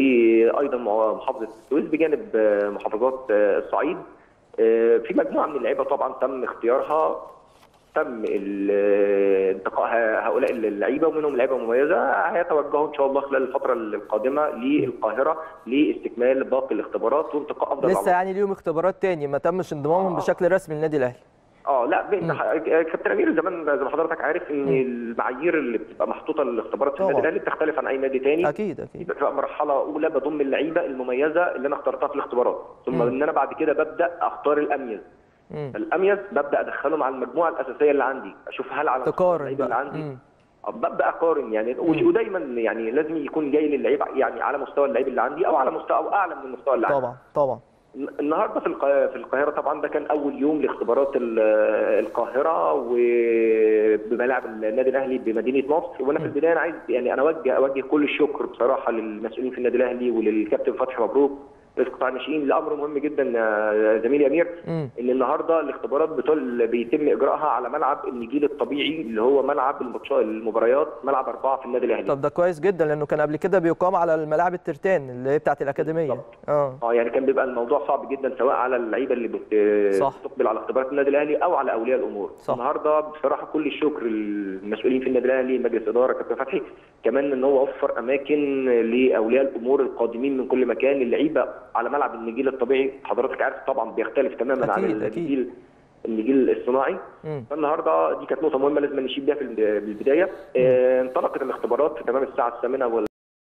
S5: وايضا مع محافظه السويس بجانب آه، محافظات آه، الصعيد آه، في مجموعه من اللعيبه طبعا تم اختيارها تم ال- آه، انتقاء ه- هؤلاء اللعيبه ومنهم لعيبه مميزه هيتوجهوا ان شاء الله خلال الفتره القادمه للقاهره لاستكمال باقي الاختبارات وانتقاء افضل
S1: لسه
S5: العناصر.
S1: يعني ليهم اختبارات تاني ما تمش انضمامهم
S5: آه.
S1: بشكل رسمي للنادي الاهلي
S5: اه لا بين كابتن امير زمان زي ما حضرتك عارف ان المعايير اللي بتبقى محطوطه للاختبارات في
S1: طبعا.
S5: النادي الاهلي بتختلف عن اي نادي تاني
S1: اكيد اكيد
S5: بتبقى مرحله اولى بضم اللعيبه المميزه اللي انا اخترتها في الاختبارات ثم
S1: مم.
S5: ان انا بعد كده ببدا اختار الاميز
S1: مم.
S5: الاميز ببدا ادخله مع المجموعه الاساسيه اللي عندي اشوف هل على مستوى
S1: تقارن
S5: اللعيبه اللي
S1: بقى
S5: عندي
S1: مم.
S5: ببدا اقارن يعني ودايما يعني لازم يكون جاي للعيب يعني على مستوى اللعيب اللي عندي او على مستوى او اعلى من المستوى اللي عندي
S1: طبعا طبعا
S5: النهارده في الق- في القاهره طبعا ده كان اول يوم لاختبارات ال- القاهره وبملاعب النادي الاهلي بمدينه نصر وانا في البدايه انا عايز يعني انا اوجه اوجه كل الشكر بصراحه للمسؤولين في النادي الاهلي وللكابتن فتحي مبروك رئيس قطاع الناشئين الامر مهم جدا يا زميلي امير
S1: مم.
S5: ان النهارده الاختبارات بتل بيتم اجراءها على ملعب النجيل الطبيعي اللي هو ملعب الماتشات المباريات ملعب اربعه في النادي الاهلي
S1: طب ده كويس جدا لانه كان قبل كده بيقام على الملاعب الترتان اللي هي بتاعت الاكاديميه
S5: بالظبط.
S1: اه
S5: اه يعني كان بيبقى الموضوع صعب جدا سواء على اللعيبه اللي بت...
S1: صح.
S5: بتقبل على اختبارات النادي الاهلي او على اولياء الامور
S1: صح.
S5: النهارده بصراحه كل الشكر للمسؤولين في النادي الاهلي مجلس اداره كابتن فتحي كمان ان هو وفر اماكن لاولياء الامور القادمين من كل مكان اللعيبه على ملعب النجيل الطبيعي حضرتك عارف طبعا بيختلف تماما عن
S1: أكيد، أكيد.
S5: النجيل النجيل الصناعي
S1: مم.
S5: فالنهارده دي كانت نقطه مهمه لازم نشيد بيها في البدايه آه، انطلقت الاختبارات في تمام الساعه الثامنه وال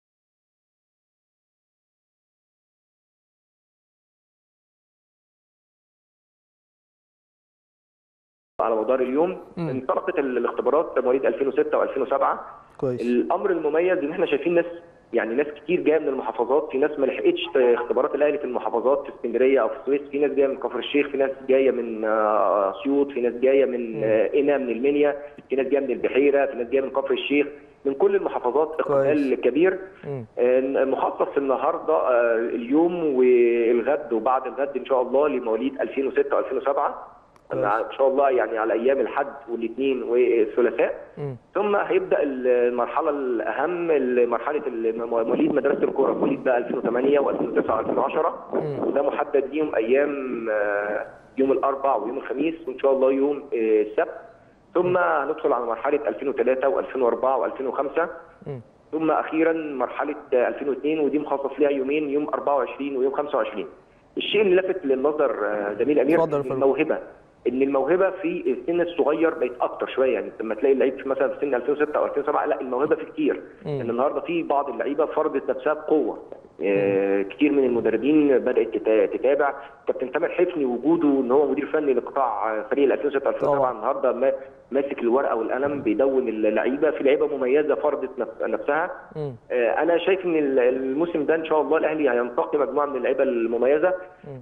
S5: على مدار اليوم
S1: مم.
S5: انطلقت ال- الاختبارات مواليد 2006 و2007
S1: كويس
S5: الامر المميز ان احنا شايفين ناس يعني ناس كتير جايه من المحافظات في ناس ما لحقتش في اختبارات الاهلي في المحافظات في اسكندريه او في السويس في ناس جايه من كفر الشيخ في ناس جايه من آه، اسيوط في ناس جايه من آه، قنا من المنيا في ناس جايه من البحيره في ناس جايه من كفر الشيخ من كل المحافظات اقبال كبير
S1: مم.
S5: آه، مخصص النهارده آه، اليوم والغد وبعد الغد ان شاء الله لمواليد 2006 و2007
S1: كويس.
S5: ان شاء الله يعني على ايام الاحد والاثنين والثلاثاء
S1: مم.
S5: ثم هيبدا المرحله الاهم مرحله مواليد مدرسه الكره مواليد بقى 2008 و2009 و2010
S1: مم.
S5: وده محدد ليهم ايام آه، يوم الاربعاء ويوم الخميس وان شاء الله يوم آه، السبت ثم هندخل على مرحله 2003 و2004 و2005
S1: مم.
S5: ثم اخيرا مرحله آه، 2002 ودي مخصص ليها يومين يوم 24 ويوم 25 الشيء اللي لفت للنظر آه، زميل امير
S1: اتفضل يا
S5: إن
S1: فاروق.
S5: الموهبه ان الموهبه في السن الصغير بقت اكتر شويه يعني لما تلاقي اللعيب في مثلا في سن 2006 او 2007 لا الموهبه في كتير
S1: مم.
S5: ان النهارده في بعض اللعيبه فرضت نفسها بقوه آه، كتير من المدربين بدات تتا- تتابع كابتن تامر حفني وجوده ان هو مدير فني لقطاع آه، فريق ال 2006 2007
S1: طبعا.
S5: النهارده ما- ماسك الورقه والقلم بيدون اللعيبه في لعيبه مميزه فرضت نف- نفسها
S1: مم.
S5: آه، انا شايف ان ال- الموسم ده ان شاء الله الاهلي هينتقي مجموعه من اللعيبه المميزه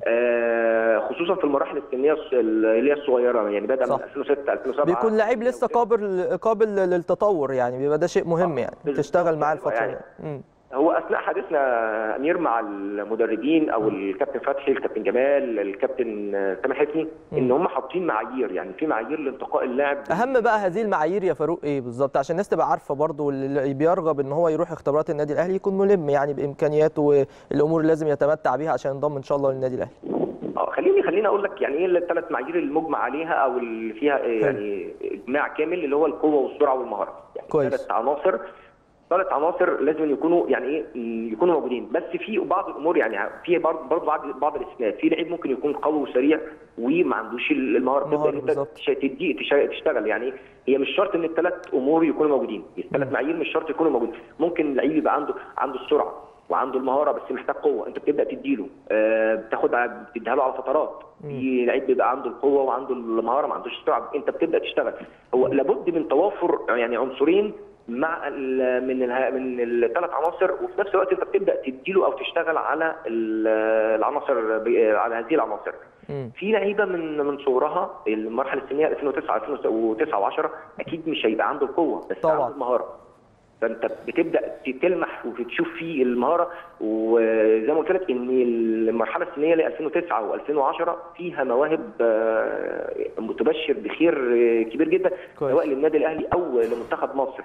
S5: آه، خصوصا في المراحل السنيه الص- اللي هي الصغيره يعني بدا
S1: صح.
S5: من 2006 2007
S1: بيكون لعيب لسه قابل قابل للتطور يعني بيبقى ده شيء مهم يعني
S5: بالظبط.
S1: تشتغل معاه الفتره
S5: يعني
S1: دي مم.
S5: هو اثناء حديثنا امير مع المدربين او الكابتن فتحي الكابتن جمال الكابتن آه، تامر حفني ان هم حاطين معايير يعني في معايير لانتقاء اللاعب
S1: اهم بقى هذه المعايير يا فاروق ايه بالظبط عشان الناس تبقى عارفه برضو اللي بيرغب ان هو يروح اختبارات النادي الاهلي يكون ملم يعني بامكانياته والامور اللي لازم يتمتع بيها عشان ينضم ان شاء الله للنادي الاهلي
S5: اه خليني خليني اقول لك يعني ايه الثلاث معايير المجمع عليها او اللي فيها آه، يعني اجماع كامل اللي هو القوه والسرعه والمهاره يعني
S1: كويس.
S5: ثلاث عناصر ثلاث عناصر لازم يكونوا يعني ايه م، يكونوا موجودين بس في بعض الامور يعني في برضه برضه بعض بعض الاستثناءات في لعيب ممكن يكون قوي وسريع وما عندوش المهاره
S1: مهارة
S5: تبدا إن انت
S1: بالظبط.
S5: تش- تدي تش- تشتغل يعني هي مش شرط ان الثلاث امور يكونوا موجودين الثلاث معايير مش شرط يكونوا موجودين ممكن لعيب يبقى عنده عنده السرعه وعنده المهاره بس محتاج قوه انت بتبدا تديله آه بتاخد ع- بتديها له على فترات في لعيب بيبقى عنده القوه وعنده المهاره ما عندوش السرعه انت بتبدا تشتغل هو لابد من توافر يعني عنصرين مع ال- من اله- من الثلاث عناصر وفي نفس الوقت انت بتبدا تديله او تشتغل على ال- العناصر ب- على هذه العناصر
S1: مم.
S5: في لعيبه من من صغرها المرحله السنيه 2009 2009 و10 اكيد مش هيبقى عنده القوه بس
S1: طبعاً.
S5: عنده المهاره فانت بتبدا تلمح وتشوف فيه المهاره وزي ما قلت لك ان المرحله السنيه ل 2009 و2010 فيها مواهب آه، تبشر بخير آه، كبير جدا
S1: كويس.
S5: سواء للنادي الاهلي او لمنتخب مصر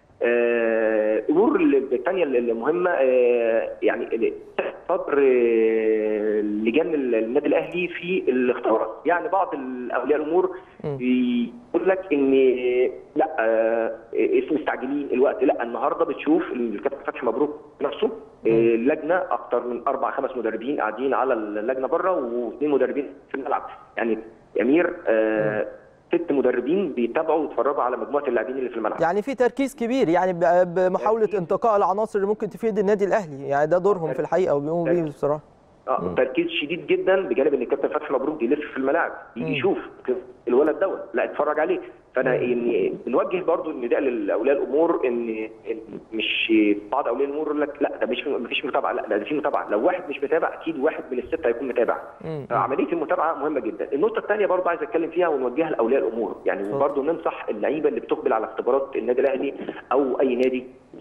S5: آه، الامور الثانيه المهمه آه، يعني صدر آه، لجان النادي الاهلي في الاختبارات يعني بعض اولياء الامور
S1: مم.
S5: بيقول لك ان لا آه، اسم مستعجلين الوقت لا النهارده بتشوف الكابتن فتحي مبروك نفسه آه، اللجنه اكتر من اربع خمس مدربين قاعدين على اللجنه بره واثنين مدربين في الملعب يعني امير آه، ست مدربين بيتابعوا ويتفرجوا على مجموعه اللاعبين اللي في الملعب
S1: يعني في تركيز كبير يعني ب- بمحاوله
S5: تركيز.
S1: انتقاء العناصر اللي ممكن تفيد النادي الاهلي يعني ده دورهم في الحقيقه وبيقوموا بيه
S5: تركيز.
S1: بصراحه
S5: اه تركيز شديد جدا بجانب ان الكابتن فتحي مبروك بيلف في الملاعب يجي يشوف الولد دوت لا اتفرج عليه فانا يعني بنوجه برضو النداء لاولياء الامور ان إن مش بعض اولياء الامور يقول لك لا ده مش مفيش متابعه لا ده في متابعه لو واحد مش متابع اكيد واحد من السته هيكون متابع
S1: مم.
S5: عمليه المتابعه مهمه جدا النقطه الثانيه برضو عايز اتكلم فيها ونوجهها لاولياء الامور يعني
S1: اتفضل.
S5: برضو ننصح اللعيبه اللي بتقبل على اختبارات النادي الاهلي او اي نادي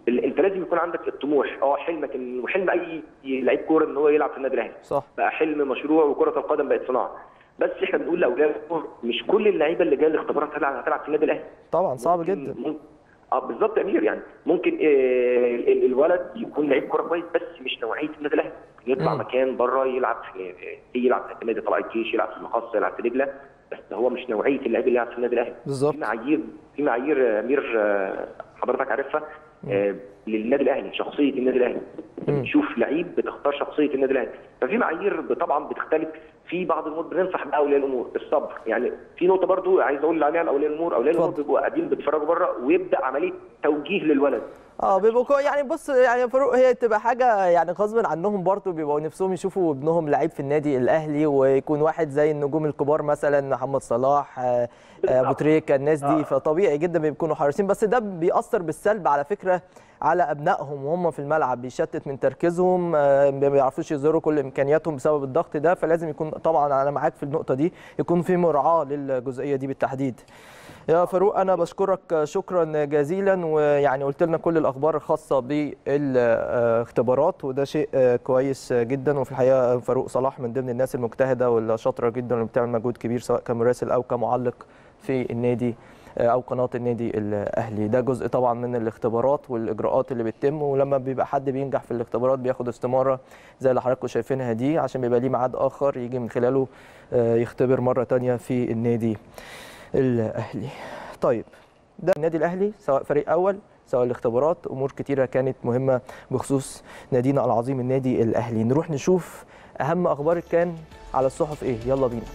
S5: ال- انت لازم يكون عندك الطموح اه حلمك إن- وحلم اي لعيب كوره ان هو يلعب في النادي الاهلي
S1: صح
S5: بقى حلم مشروع وكره القدم بقت صناعه بس احنا بنقول لاولياء الامور مش كل اللعيبه اللي جايه الاختبارات هتلعب هتلعب في النادي الاهلي
S1: طبعا صعب
S5: ممكن-
S1: جدا
S5: ممكن اه بالظبط يا امير يعني ممكن آه ال- الولد يكون لعيب كوره كويس بس مش نوعيه النادي الاهلي يطلع
S1: مم.
S5: مكان بره يلعب في في- يلعب في نادي طلائع الجيش يلعب في المقصه يلعب في دجله بس هو مش نوعيه اللعيب اللي يلعب في النادي الاهلي
S1: بالظبط
S5: في معايير في معايير يا امير آه، حضرتك عارفها آه، للنادي الاهلي شخصيه النادي الاهلي
S1: مم.
S5: بتشوف لعيب بتختار شخصيه النادي الاهلي ففي معايير ب- طبعا بتختلف في بعض الامور بننصح بها اولياء الامور الصبر يعني في نقطه برضو عايز اقول عليها لاولياء الامور اولياء الامور
S1: اتفضل.
S5: بيبقوا قاعدين بيتفرجوا بره ويبدا عمليه توجيه للولد
S1: اه بيبقوا كو- يعني بص يعني يا فاروق هي تبقى حاجه يعني غصب عنهم برضه بيبقوا نفسهم يشوفوا ابنهم لعيب في النادي الاهلي ويكون واحد زي النجوم الكبار مثلا محمد صلاح آه، آه، ابو تريكه الناس دي
S5: آه.
S1: فطبيعي جدا بيكونوا حريصين بس ده بيأثر بالسلب على فكره على ابنائهم وهم في الملعب بيشتت من تركيزهم آه، ما بيعرفوش يظهروا كل امكانياتهم بسبب الضغط ده فلازم يكون طبعا انا معاك في النقطه دي يكون في مراعاه للجزئيه دي بالتحديد يا فاروق انا بشكرك شكرا جزيلا ويعني قلت لنا كل الاخبار الخاصه بالاختبارات وده شيء كويس جدا وفي الحقيقه فاروق صلاح من ضمن الناس المجتهده والشاطره جدا اللي بتعمل مجهود كبير سواء كمراسل او كمعلق في النادي او قناه النادي الاهلي ده جزء طبعا من الاختبارات والاجراءات اللي بتتم ولما بيبقى حد بينجح في الاختبارات بياخد استماره زي اللي حضراتكم شايفينها دي عشان بيبقى ليه ميعاد اخر يجي من خلاله آه، يختبر مره تانية في النادي الاهلي طيب ده النادي الاهلي سواء فريق اول سواء الاختبارات امور كتيره كانت مهمه بخصوص نادينا العظيم النادي الاهلي نروح نشوف اهم اخبار كان على الصحف ايه يلا بينا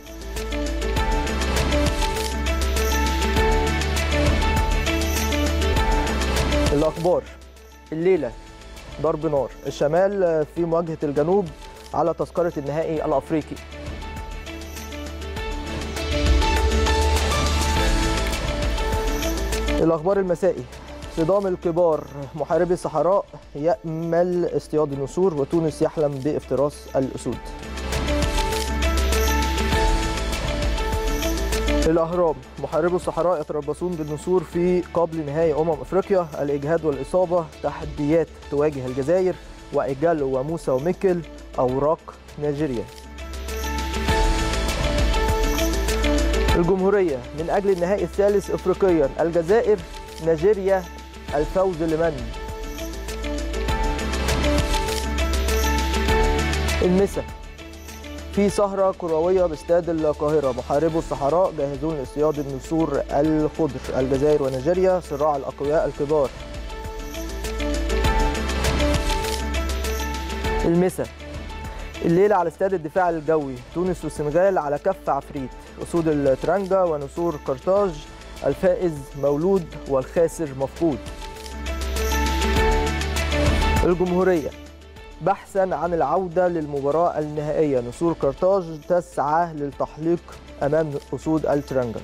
S1: الاخبار الليله ضرب نار الشمال في مواجهه الجنوب على تذكره النهائي الافريقي الأخبار المسائي صدام الكبار محاربي الصحراء يأمل اصطياد النسور وتونس يحلم بافتراس الأسود الأهرام محاربو الصحراء يتربصون بالنسور في قبل نهائي أمم أفريقيا الإجهاد والإصابة تحديات تواجه الجزائر وإيجالو وموسى وميكل أوراق نيجيريا الجمهورية من أجل النهائي الثالث إفريقيا الجزائر نيجيريا الفوز لمن؟ المسا في سهرة كروية باستاد القاهرة محاربو الصحراء جاهزون لاصطياد النسور الخضر الجزائر ونيجيريا صراع الأقوياء الكبار المسا الليلة على استاد الدفاع الجوي تونس والسنغال على كف عفريت أسود الترانجا ونسور قرطاج الفائز مولود والخاسر مفقود الجمهورية بحثا عن العودة للمباراة النهائية نسور قرطاج تسعى للتحليق أمام أسود الترانجا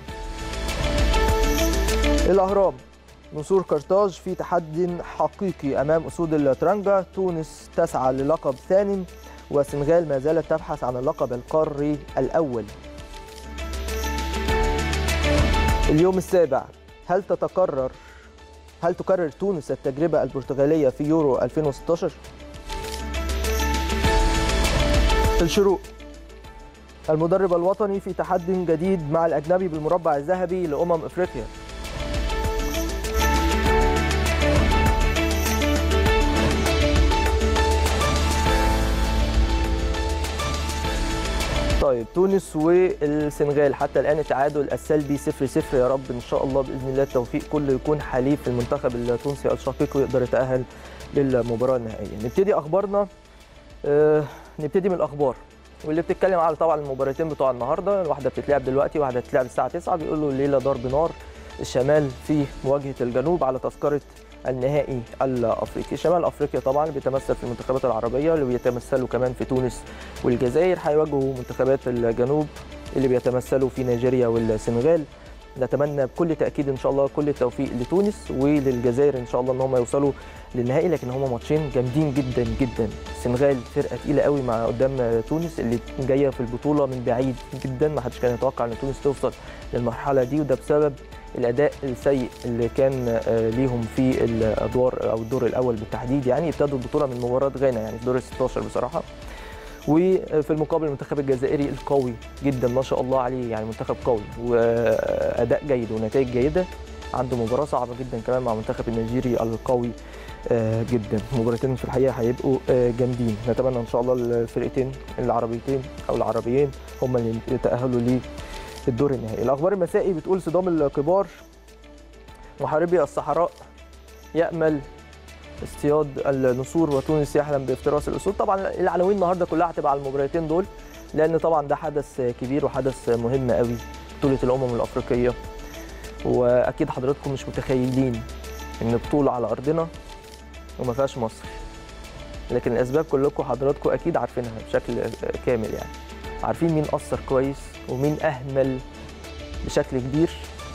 S1: الأهرام نسور قرطاج في تحدي حقيقي أمام أسود الترانجا تونس تسعى للقب ثاني والسنغال ما زالت تبحث عن اللقب القاري الأول اليوم السابع هل تتكرر هل تكرر تونس التجربة البرتغالية في يورو 2016 الشروق المدرب الوطني في تحدي جديد مع الأجنبي بالمربع الذهبي لأمم إفريقيا طيب تونس والسنغال حتى الان التعادل السلبي 0 0 يا رب ان شاء الله باذن الله التوفيق كله يكون حليف المنتخب التونسي الشقيق ويقدر يتاهل للمباراه النهائيه نبتدي اخبارنا آه نبتدي من الاخبار واللي بتتكلم على طبعا المباراتين بتوع النهارده واحده بتتلعب دلوقتي واحده بتتلعب الساعه 9 بيقولوا الليله ضرب نار الشمال في مواجهه الجنوب على تذكره النهائي الافريقي شمال افريقيا طبعا بيتمثل في المنتخبات العربيه اللي بيتمثلوا كمان في تونس والجزائر هيواجهوا منتخبات الجنوب اللي بيتمثلوا في نيجيريا والسنغال نتمنى بكل تاكيد ان شاء الله كل التوفيق لتونس وللجزائر ان شاء الله ان هم يوصلوا للنهائي لكن هم ماتشين جامدين جدا جدا السنغال فرقه تقيله قوي مع قدام تونس اللي جايه في البطوله من بعيد جدا ما حدش كان يتوقع ان تونس توصل للمرحله دي وده بسبب الاداء السيء اللي كان آه، ليهم في الادوار او الدور الاول بالتحديد يعني ابتدوا البطوله من مباراه غانا يعني في دور ال 16 بصراحه وفي المقابل المنتخب الجزائري القوي جدا ما شاء الله عليه يعني منتخب قوي واداء جيد ونتائج جيده عنده مباراه صعبه جدا كمان مع المنتخب النيجيري القوي آه، جدا المباراتين في الحقيقه هيبقوا آه، جامدين نتمنى ان شاء الله الفرقتين العربيتين او العربيين هم اللي يتاهلوا للدور النهائي الاخبار المسائي بتقول صدام الكبار محاربي الصحراء يامل اصطياد النسور وتونس يحلم بافتراس الاسود طبعا العناوين النهارده كلها هتبقى على المباراتين دول لان طبعا ده حدث كبير وحدث مهم قوي بطوله الامم الافريقيه واكيد حضراتكم مش متخيلين ان بطوله على ارضنا وما فيهاش مصر لكن الاسباب كلكم حضراتكم اكيد عارفينها بشكل كامل يعني عارفين مين اثر كويس ومين اهمل بشكل كبير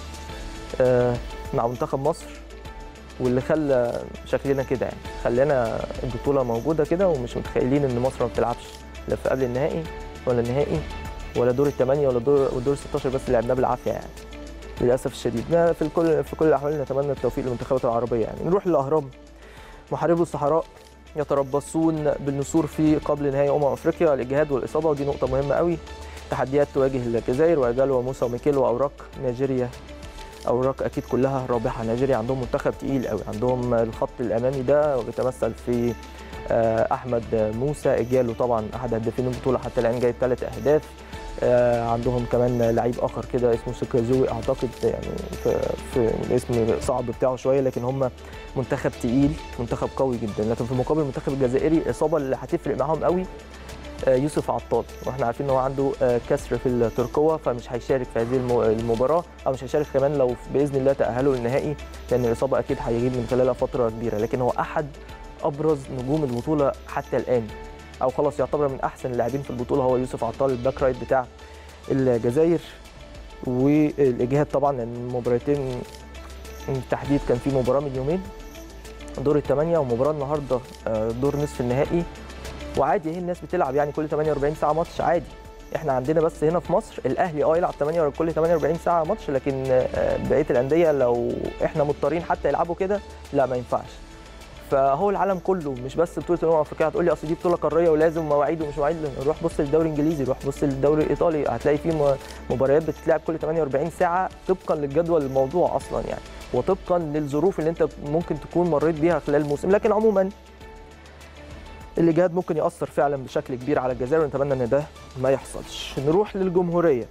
S1: آه، مع منتخب مصر واللي خلى شكلنا كده يعني خلانا البطوله موجوده كده ومش متخيلين ان مصر ما بتلعبش لا في قبل النهائي ولا النهائي ولا دور الثمانيه ولا دور ودور 16 بس لعبناه بالعافيه يعني للاسف الشديد ما في الكل في كل الاحوال نتمنى التوفيق للمنتخبات العربيه يعني نروح للاهرام محاربو الصحراء يتربصون بالنسور في قبل نهائي امم افريقيا الاجهاد والاصابه ودي نقطه مهمه قوي تحديات تواجه الجزائر واجال وموسى وميكيل واوراق نيجيريا اوراق اكيد كلها رابحه نيجيريا عندهم منتخب تقيل قوي عندهم الخط الامامي ده وبيتمثل في آه، احمد موسى اجاله طبعا احد هدافين البطوله حتى الان جايب ثلاث اهداف آه، عندهم كمان لعيب اخر كده اسمه سكازوي اعتقد يعني في, في الاسم صعب بتاعه شويه لكن هم منتخب تقيل منتخب قوي جدا لكن في المقابل المنتخب الجزائري الاصابه اللي هتفرق معاهم قوي آه، يوسف عطال واحنا عارفين ان هو عنده آه، كسر في الترقوه فمش هيشارك في هذه المو- المباراه او مش هيشارك كمان لو باذن الله تاهلوا للنهائي لان الاصابه اكيد هيجيب من خلالها فتره كبيره لكن هو احد ابرز نجوم البطوله حتى الان او خلاص يعتبر من احسن اللاعبين في البطوله هو يوسف عطال الباك رايت بتاع الجزائر والاجهاد طبعا لان المباراتين بالتحديد كان في مباراه من يومين دور الثمانيه ومباراه النهارده آه، دور نصف النهائي وعادي اهي الناس بتلعب يعني كل 48 ساعه ماتش عادي احنا عندنا بس هنا في مصر الاهلي اه يلعب 8 كل 48 ساعه ماتش لكن آه، بقيه الانديه لو احنا مضطرين حتى يلعبوا كده لا ما ينفعش فهو العالم كله مش بس بطوله الامم الافريقيه هتقول لي اصل دي بطوله قاريه ولازم مواعيد ومش مواعيد روح بص للدوري الانجليزي روح بص للدوري الايطالي هتلاقي فيه م- مباريات بتتلعب كل 48 ساعه طبقا للجدول الموضوع اصلا يعني وطبقا للظروف اللي انت ممكن تكون مريت بيها خلال الموسم لكن عموما الاجهاد ممكن ياثر فعلا بشكل كبير على الجزائر ونتمنى ان ده ما يحصلش نروح للجمهوريه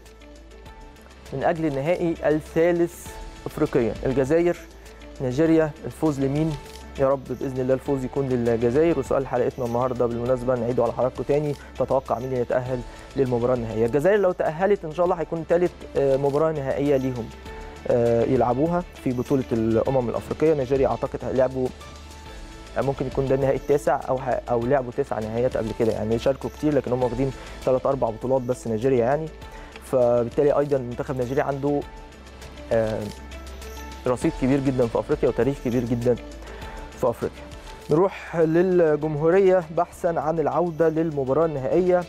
S1: من اجل النهائي الثالث افريقيا الجزائر نيجيريا الفوز لمين يا رب باذن الله الفوز يكون للجزائر وسؤال حلقتنا النهارده بالمناسبه نعيده على حضراتكم تاني تتوقع مين يتاهل للمباراه النهائيه الجزائر لو تاهلت ان شاء الله هيكون ثالث مباراه نهائيه ليهم آه، يلعبوها في بطوله الامم الافريقيه نيجيريا اعتقد لعبوا ممكن يكون ده النهائي التاسع او ه- او لعبوا تسع نهائيات قبل كده يعني شاركوا كتير لكن هم واخدين ثلاث اربع بطولات بس نيجيريا يعني فبالتالي ايضا منتخب نيجيريا عنده آه، رصيد كبير جدا في افريقيا وتاريخ كبير جدا في افريقيا نروح للجمهوريه بحثا عن العوده للمباراه النهائيه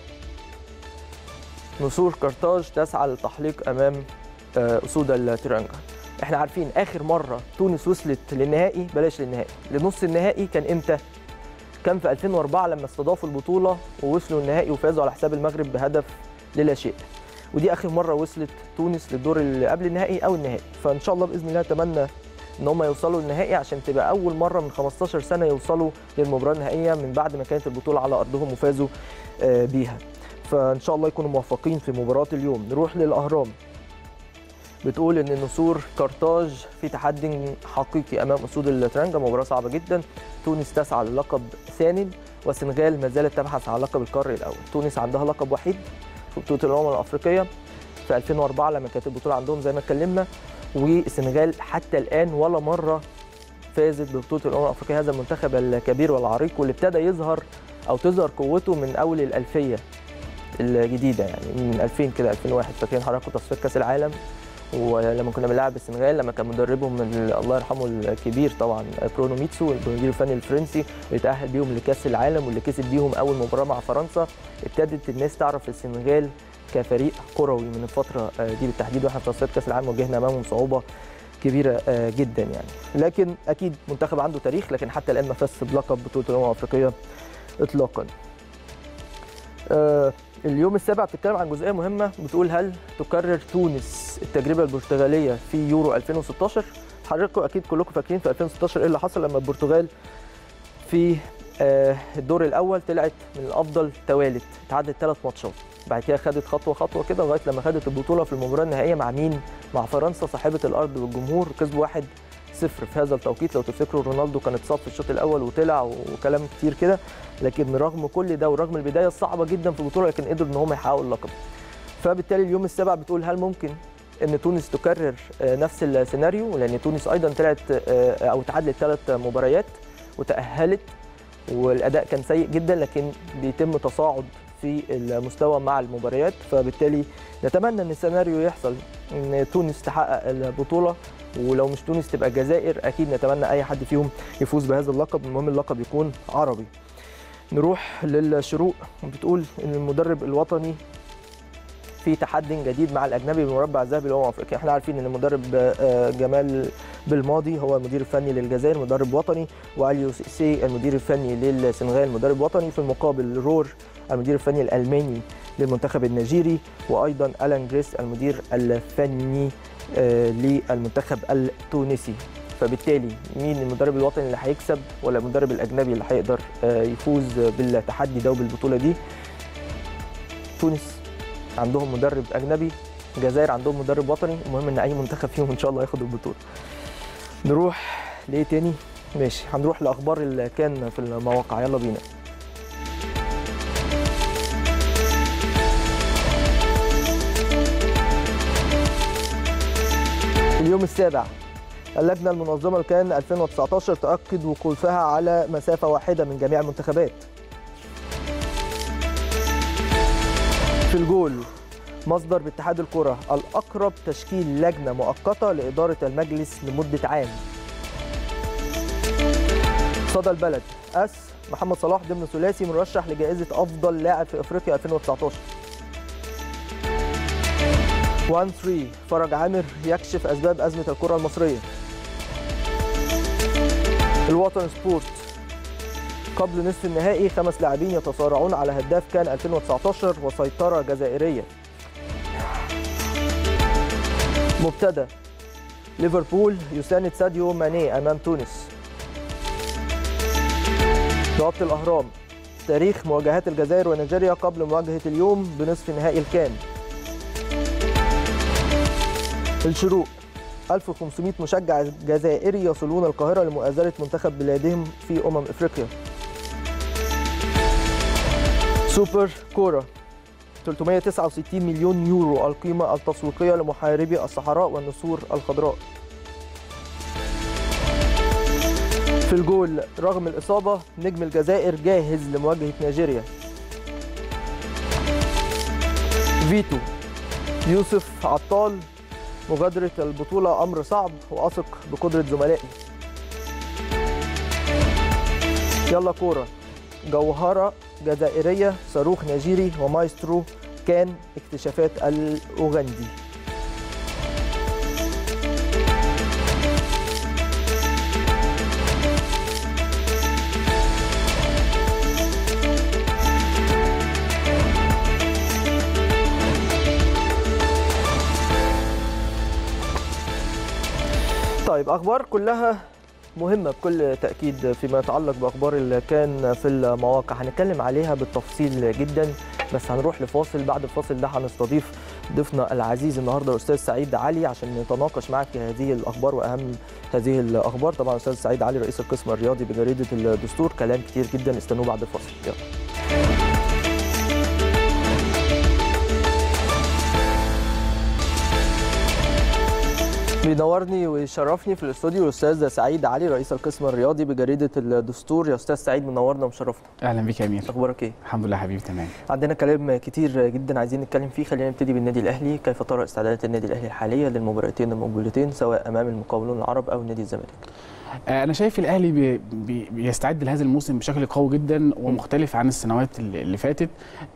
S1: نسور قرطاج تسعى للتحليق امام آه، اسود الترنجة احنا عارفين اخر مره تونس وصلت للنهائي بلاش للنهائي لنص النهائي كان امتى كان في 2004 لما استضافوا البطوله ووصلوا النهائي وفازوا على حساب المغرب بهدف للا شيء ودي اخر مره وصلت تونس للدور اللي قبل النهائي او النهائي فان شاء الله باذن الله اتمنى ان هم يوصلوا للنهائي عشان تبقى اول مره من 15 سنه يوصلوا للمباراه النهائيه من بعد ما كانت البطوله على ارضهم وفازوا آه، بيها فان شاء الله يكونوا موفقين في مباراه اليوم نروح للاهرام بتقول ان نسور قرطاج في تحدي حقيقي امام اسود الترنجة مباراه صعبه جدا تونس تسعى للقب ثان والسنغال ما زالت تبحث عن لقب القاري الاول تونس عندها لقب وحيد في بطوله الامم الافريقيه في 2004 لما كانت البطوله عندهم زي ما اتكلمنا والسنغال حتى الان ولا مره فازت ببطوله الامم الافريقيه هذا المنتخب الكبير والعريق واللي ابتدى يظهر او تظهر قوته من اول الالفيه الجديده يعني من 2000 كده 2001 فاكرين حضراتكم تصفيات كاس العالم ولما كنا بنلعب السنغال لما كان مدربهم ال- الله يرحمه الكبير طبعا برونو ميتسو المدير الفني الفرنسي اللي تاهل بيهم لكاس العالم واللي كسب بيهم اول مباراه مع فرنسا ابتدت الناس تعرف السنغال كفريق كروي من الفتره آه، دي بالتحديد واحنا في تصفيات كاس العالم واجهنا امامهم صعوبه كبيره آه، جدا يعني لكن اكيد منتخب عنده تاريخ لكن حتى الان ما فاز بلقب بطوله الامم الافريقيه اطلاقا آه، اليوم السابع بتتكلم عن جزئيه مهمه بتقول هل تكرر تونس التجربه البرتغاليه في يورو 2016 حضراتكم اكيد كلكم فاكرين في 2016 ايه اللي حصل لما البرتغال في آه، الدور الاول طلعت من الافضل توالت تعادلت ثلاث ماتشات بعد كده خدت خطوه خطوه كده لغايه لما خدت البطوله في المباراه النهائيه مع مين؟ مع فرنسا صاحبه الارض والجمهور كسبوا واحد صفر في هذا التوقيت لو تفتكروا رونالدو كان اتصاب في الشوط الاول وطلع وكلام كتير كده لكن رغم كل ده ورغم البدايه الصعبه جدا في البطوله لكن قدروا ان هم يحققوا اللقب فبالتالي اليوم السابع بتقول هل ممكن ان تونس تكرر آه، نفس السيناريو لان تونس ايضا طلعت آه، او تعادلت ثلاث مباريات وتاهلت والاداء كان سيء جدا لكن بيتم تصاعد في المستوى مع المباريات فبالتالي نتمنى ان السيناريو يحصل ان تونس تحقق البطوله ولو مش تونس تبقى الجزائر اكيد نتمنى اي حد فيهم يفوز بهذا اللقب المهم اللقب يكون عربي نروح للشروق بتقول ان المدرب الوطني في تحدي جديد مع الاجنبي بالمربع الذهبي للامم الافريقيه احنا عارفين ان المدرب آه، جمال بالماضي هو المدير الفني للجزائر مدرب وطني واليو سي المدير الفني للسنغال مدرب وطني في المقابل رور المدير الفني الالماني للمنتخب النيجيري وايضا الان جريس المدير الفني آه، للمنتخب التونسي فبالتالي مين المدرب الوطني اللي هيكسب ولا المدرب الاجنبي اللي هيقدر آه، يفوز بالتحدي ده وبالبطوله دي تونس عندهم مدرب اجنبي الجزائر عندهم مدرب وطني المهم ان اي منتخب فيهم ان شاء الله ياخد البطوله نروح لايه تاني ماشي هنروح لاخبار اللي كان في المواقع يلا بينا اليوم السابع اللجنة المنظمة لكان 2019 تأكد وقوفها على مسافة واحدة من جميع المنتخبات في الجول مصدر باتحاد الكرة الأقرب تشكيل لجنة مؤقتة لإدارة المجلس لمدة عام صدى البلد أس محمد صلاح ضمن ثلاثي مرشح لجائزة أفضل لاعب في أفريقيا 2019 1 3 فرج عامر يكشف أسباب أزمة الكرة المصرية الوطن سبورت قبل نصف النهائي خمس لاعبين يتصارعون على هداف كان 2019 وسيطرة جزائرية مبتدأ ليفربول يساند ساديو ماني أمام تونس بوابة الأهرام تاريخ مواجهات الجزائر ونيجيريا قبل مواجهة اليوم بنصف نهائي الكان الشروق 1500 مشجع جزائري يصلون القاهرة لمؤازرة منتخب بلادهم في أمم إفريقيا سوبر كورة 369 مليون يورو القيمة التسويقية لمحاربي الصحراء والنسور الخضراء في الجول رغم الإصابة نجم الجزائر جاهز لمواجهة نيجيريا فيتو يوسف عطال مغادرة البطولة أمر صعب وأثق بقدرة زملائي يلا كورة جوهرة جزائرية صاروخ نيجيري ومايسترو كان اكتشافات الأوغندي طيب اخبار كلها مهمه بكل تاكيد فيما يتعلق باخبار اللي كان في المواقع هنتكلم عليها بالتفصيل جدا بس هنروح لفاصل بعد الفاصل ده هنستضيف ضيفنا العزيز النهارده الاستاذ سعيد علي عشان نتناقش معك في هذه الاخبار واهم هذه الاخبار طبعا الاستاذ سعيد علي رئيس القسم الرياضي بجريده الدستور كلام كتير جدا استنوه بعد الفاصل يلا بينورني ويشرفني في الاستوديو الاستاذ سعيد علي رئيس القسم الرياضي بجريده الدستور يا استاذ سعيد منورنا ومشرفنا
S6: اهلا بك يا امير
S1: اخبارك ايه
S6: الحمد لله حبيبي تمام
S1: عندنا كلام كتير جدا عايزين نتكلم فيه خلينا نبتدي بالنادي الاهلي كيف ترى استعدادات النادي الاهلي الحاليه للمباراتين المقبلتين سواء امام المقاولون العرب او نادي الزمالك
S6: آه، انا شايف الاهلي بي بي بيستعد لهذا الموسم بشكل قوي جدا ومختلف عن السنوات اللي اللي فاتت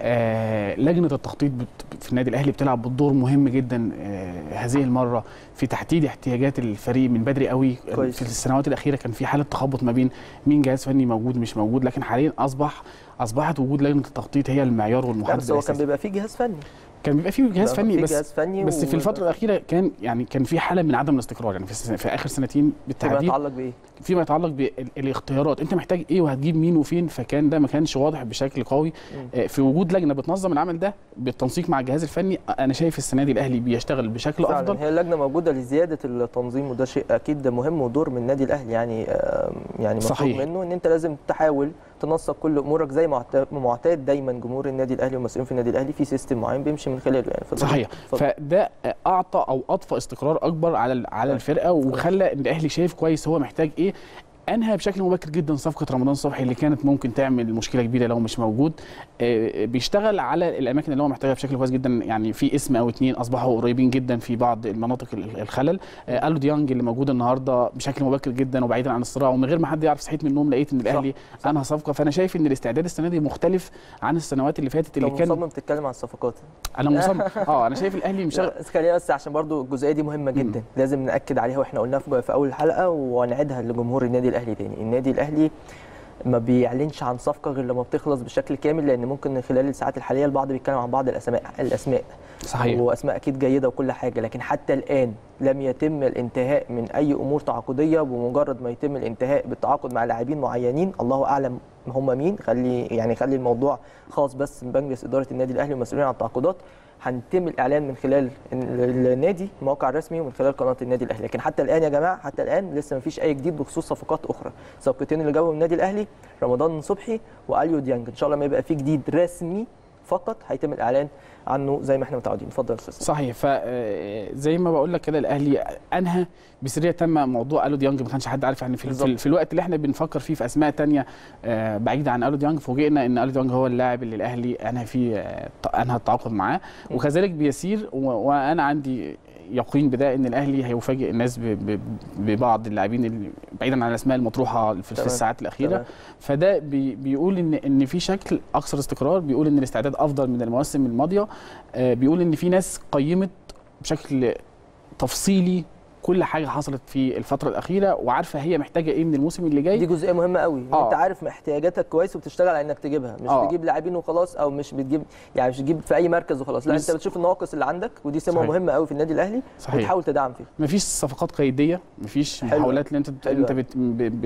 S6: آه، لجنه التخطيط بت- في النادي الاهلي بتلعب بالدور مهم جدا آه، هذه المره في تحديد احتياجات الفريق من بدري قوي
S1: كويس.
S6: في السنوات الاخيره كان في حاله تخبط ما بين مين جهاز فني موجود مش موجود لكن حاليا اصبح اصبحت وجود لجنه التخطيط هي المعيار
S1: لا
S6: والمحدد
S1: بس هو كان
S6: الأساسي.
S1: بيبقى فيه جهاز فني
S6: كان بيبقى فيه جهاز
S1: بيبقى
S6: فني
S1: فيه
S6: بس
S1: جهاز فني
S6: بس في
S1: و-
S6: الفتره الاخيره كان يعني كان في حاله من عدم الاستقرار يعني في, الس- في اخر سنتين
S1: فيما
S6: بالتحديد
S1: يتعلق بايه؟
S6: فيما يتعلق بالاختيارات انت محتاج ايه وهتجيب مين وفين فكان ده ما كانش واضح بشكل قوي آه، في وجود لجنه بتنظم العمل ده بالتنسيق مع الجهاز الفني انا شايف السنه دي الاهلي بيشتغل بشكل
S1: فعلا
S6: افضل
S1: هي اللجنه موجوده لزياده التنظيم وده شيء اكيد مهم ودور من النادي الاهلي يعني آه، يعني مطلوب
S6: صحيح.
S1: منه ان انت لازم تحاول تنسق كل امورك زي ما معت- معتاد دايما جمهور النادي الاهلي والمسؤولين في النادي الاهلي في سيستم معين بيمشي من خلاله يعني اتفضل.
S6: صحيح
S1: اتفضل.
S6: فده اعطى او اضفى استقرار اكبر على ال- على الفرقه وخلى ان الاهلي شايف كويس هو محتاج ايه انهى بشكل مبكر جدا صفقه رمضان صبحي اللي كانت ممكن تعمل مشكله كبيره لو مش موجود آه، بيشتغل على الاماكن اللي هو محتاجها بشكل كويس جدا يعني في اسم او اتنين اصبحوا قريبين جدا في بعض المناطق ال- الخلل آه، الو ديانج اللي موجود النهارده بشكل مبكر جدا وبعيدا عن الصراع ومن غير ما حد يعرف صحيت من النوم لقيت ان الاهلي انهى صفقه فانا شايف ان الاستعداد السنه دي مختلف عن السنوات اللي فاتت اللي
S1: لو
S6: كان
S1: مصمم تتكلم عن الصفقات
S6: انا مصمم اه انا شايف الاهلي مشغل
S1: لا، بس خلينا بس عشان برضو الجزئيه دي مهمه جدا لازم ناكد عليها واحنا قلناها في في اول الحلقه ونعيدها لجمهور النادي الاهلي تاني النادي الاهلي ما بيعلنش عن صفقه غير لما بتخلص بشكل كامل لان ممكن خلال الساعات الحاليه البعض بيتكلم عن بعض الاسماء الاسماء
S6: صحيح
S1: واسماء اكيد جيده وكل حاجه لكن حتى الان لم يتم الانتهاء من اي امور تعاقديه بمجرد ما يتم الانتهاء بالتعاقد مع لاعبين معينين الله اعلم هم مين خلي يعني خلي الموضوع خاص بس بمجلس اداره النادي الاهلي والمسؤولين عن التعاقدات هنتم الاعلان من خلال ال- النادي الموقع الرسمي ومن خلال قناه النادي الاهلي لكن حتى الان يا جماعه حتى الان لسه ما فيش اي جديد بخصوص صفقات اخرى صفقتين اللي جابهم النادي الاهلي رمضان صبحي واليو ديانج ان شاء الله ما يبقى في جديد رسمي فقط هيتم الاعلان عنه زي ما احنا متعودين اتفضل يا استاذ
S6: صحيح فزي ما بقول لك كده الاهلي انهى بسريه تم موضوع الو ديانج ما كانش حد عارف يعني في, في,
S1: بالظبط.
S6: في الوقت اللي احنا بنفكر فيه في اسماء تانية آه، بعيده عن الو ديانج فوجئنا ان الو ديانج هو اللاعب اللي الاهلي انهى فيه آه، انهى التعاقد معاه وكذلك بيسير و- وانا عندي يقين بده ان الاهلي هيفاجئ الناس ب- ب- ببعض اللاعبين اللي بعيدا عن الاسماء المطروحه في, في
S1: تمام.
S6: الساعات الاخيره
S1: تمام.
S6: فده بي بيقول ان ان في شكل اكثر استقرار بيقول ان الاستعداد افضل من المواسم الماضيه آه، بيقول ان في ناس قيمت بشكل تفصيلي كل حاجه حصلت في الفتره الاخيره وعارفه هي محتاجه ايه من الموسم اللي
S1: دي
S6: جاي
S1: جزئيه مهمه قوي ان
S6: آه.
S1: انت عارف احتياجاتك كويس وبتشتغل على انك تجيبها مش
S6: آه.
S1: بتجيب لاعبين وخلاص او مش بتجيب يعني مش بتجيب في اي مركز وخلاص لا
S6: بس-
S1: انت بتشوف النواقص اللي عندك ودي سمه
S6: صحيح.
S1: مهمه قوي في النادي الاهلي
S6: صحيح.
S1: وتحاول تدعم فيها
S6: مفيش صفقات قيديه مفيش
S1: حلوة.
S6: محاولات ان انت بت-
S1: حلوة.
S6: انت بت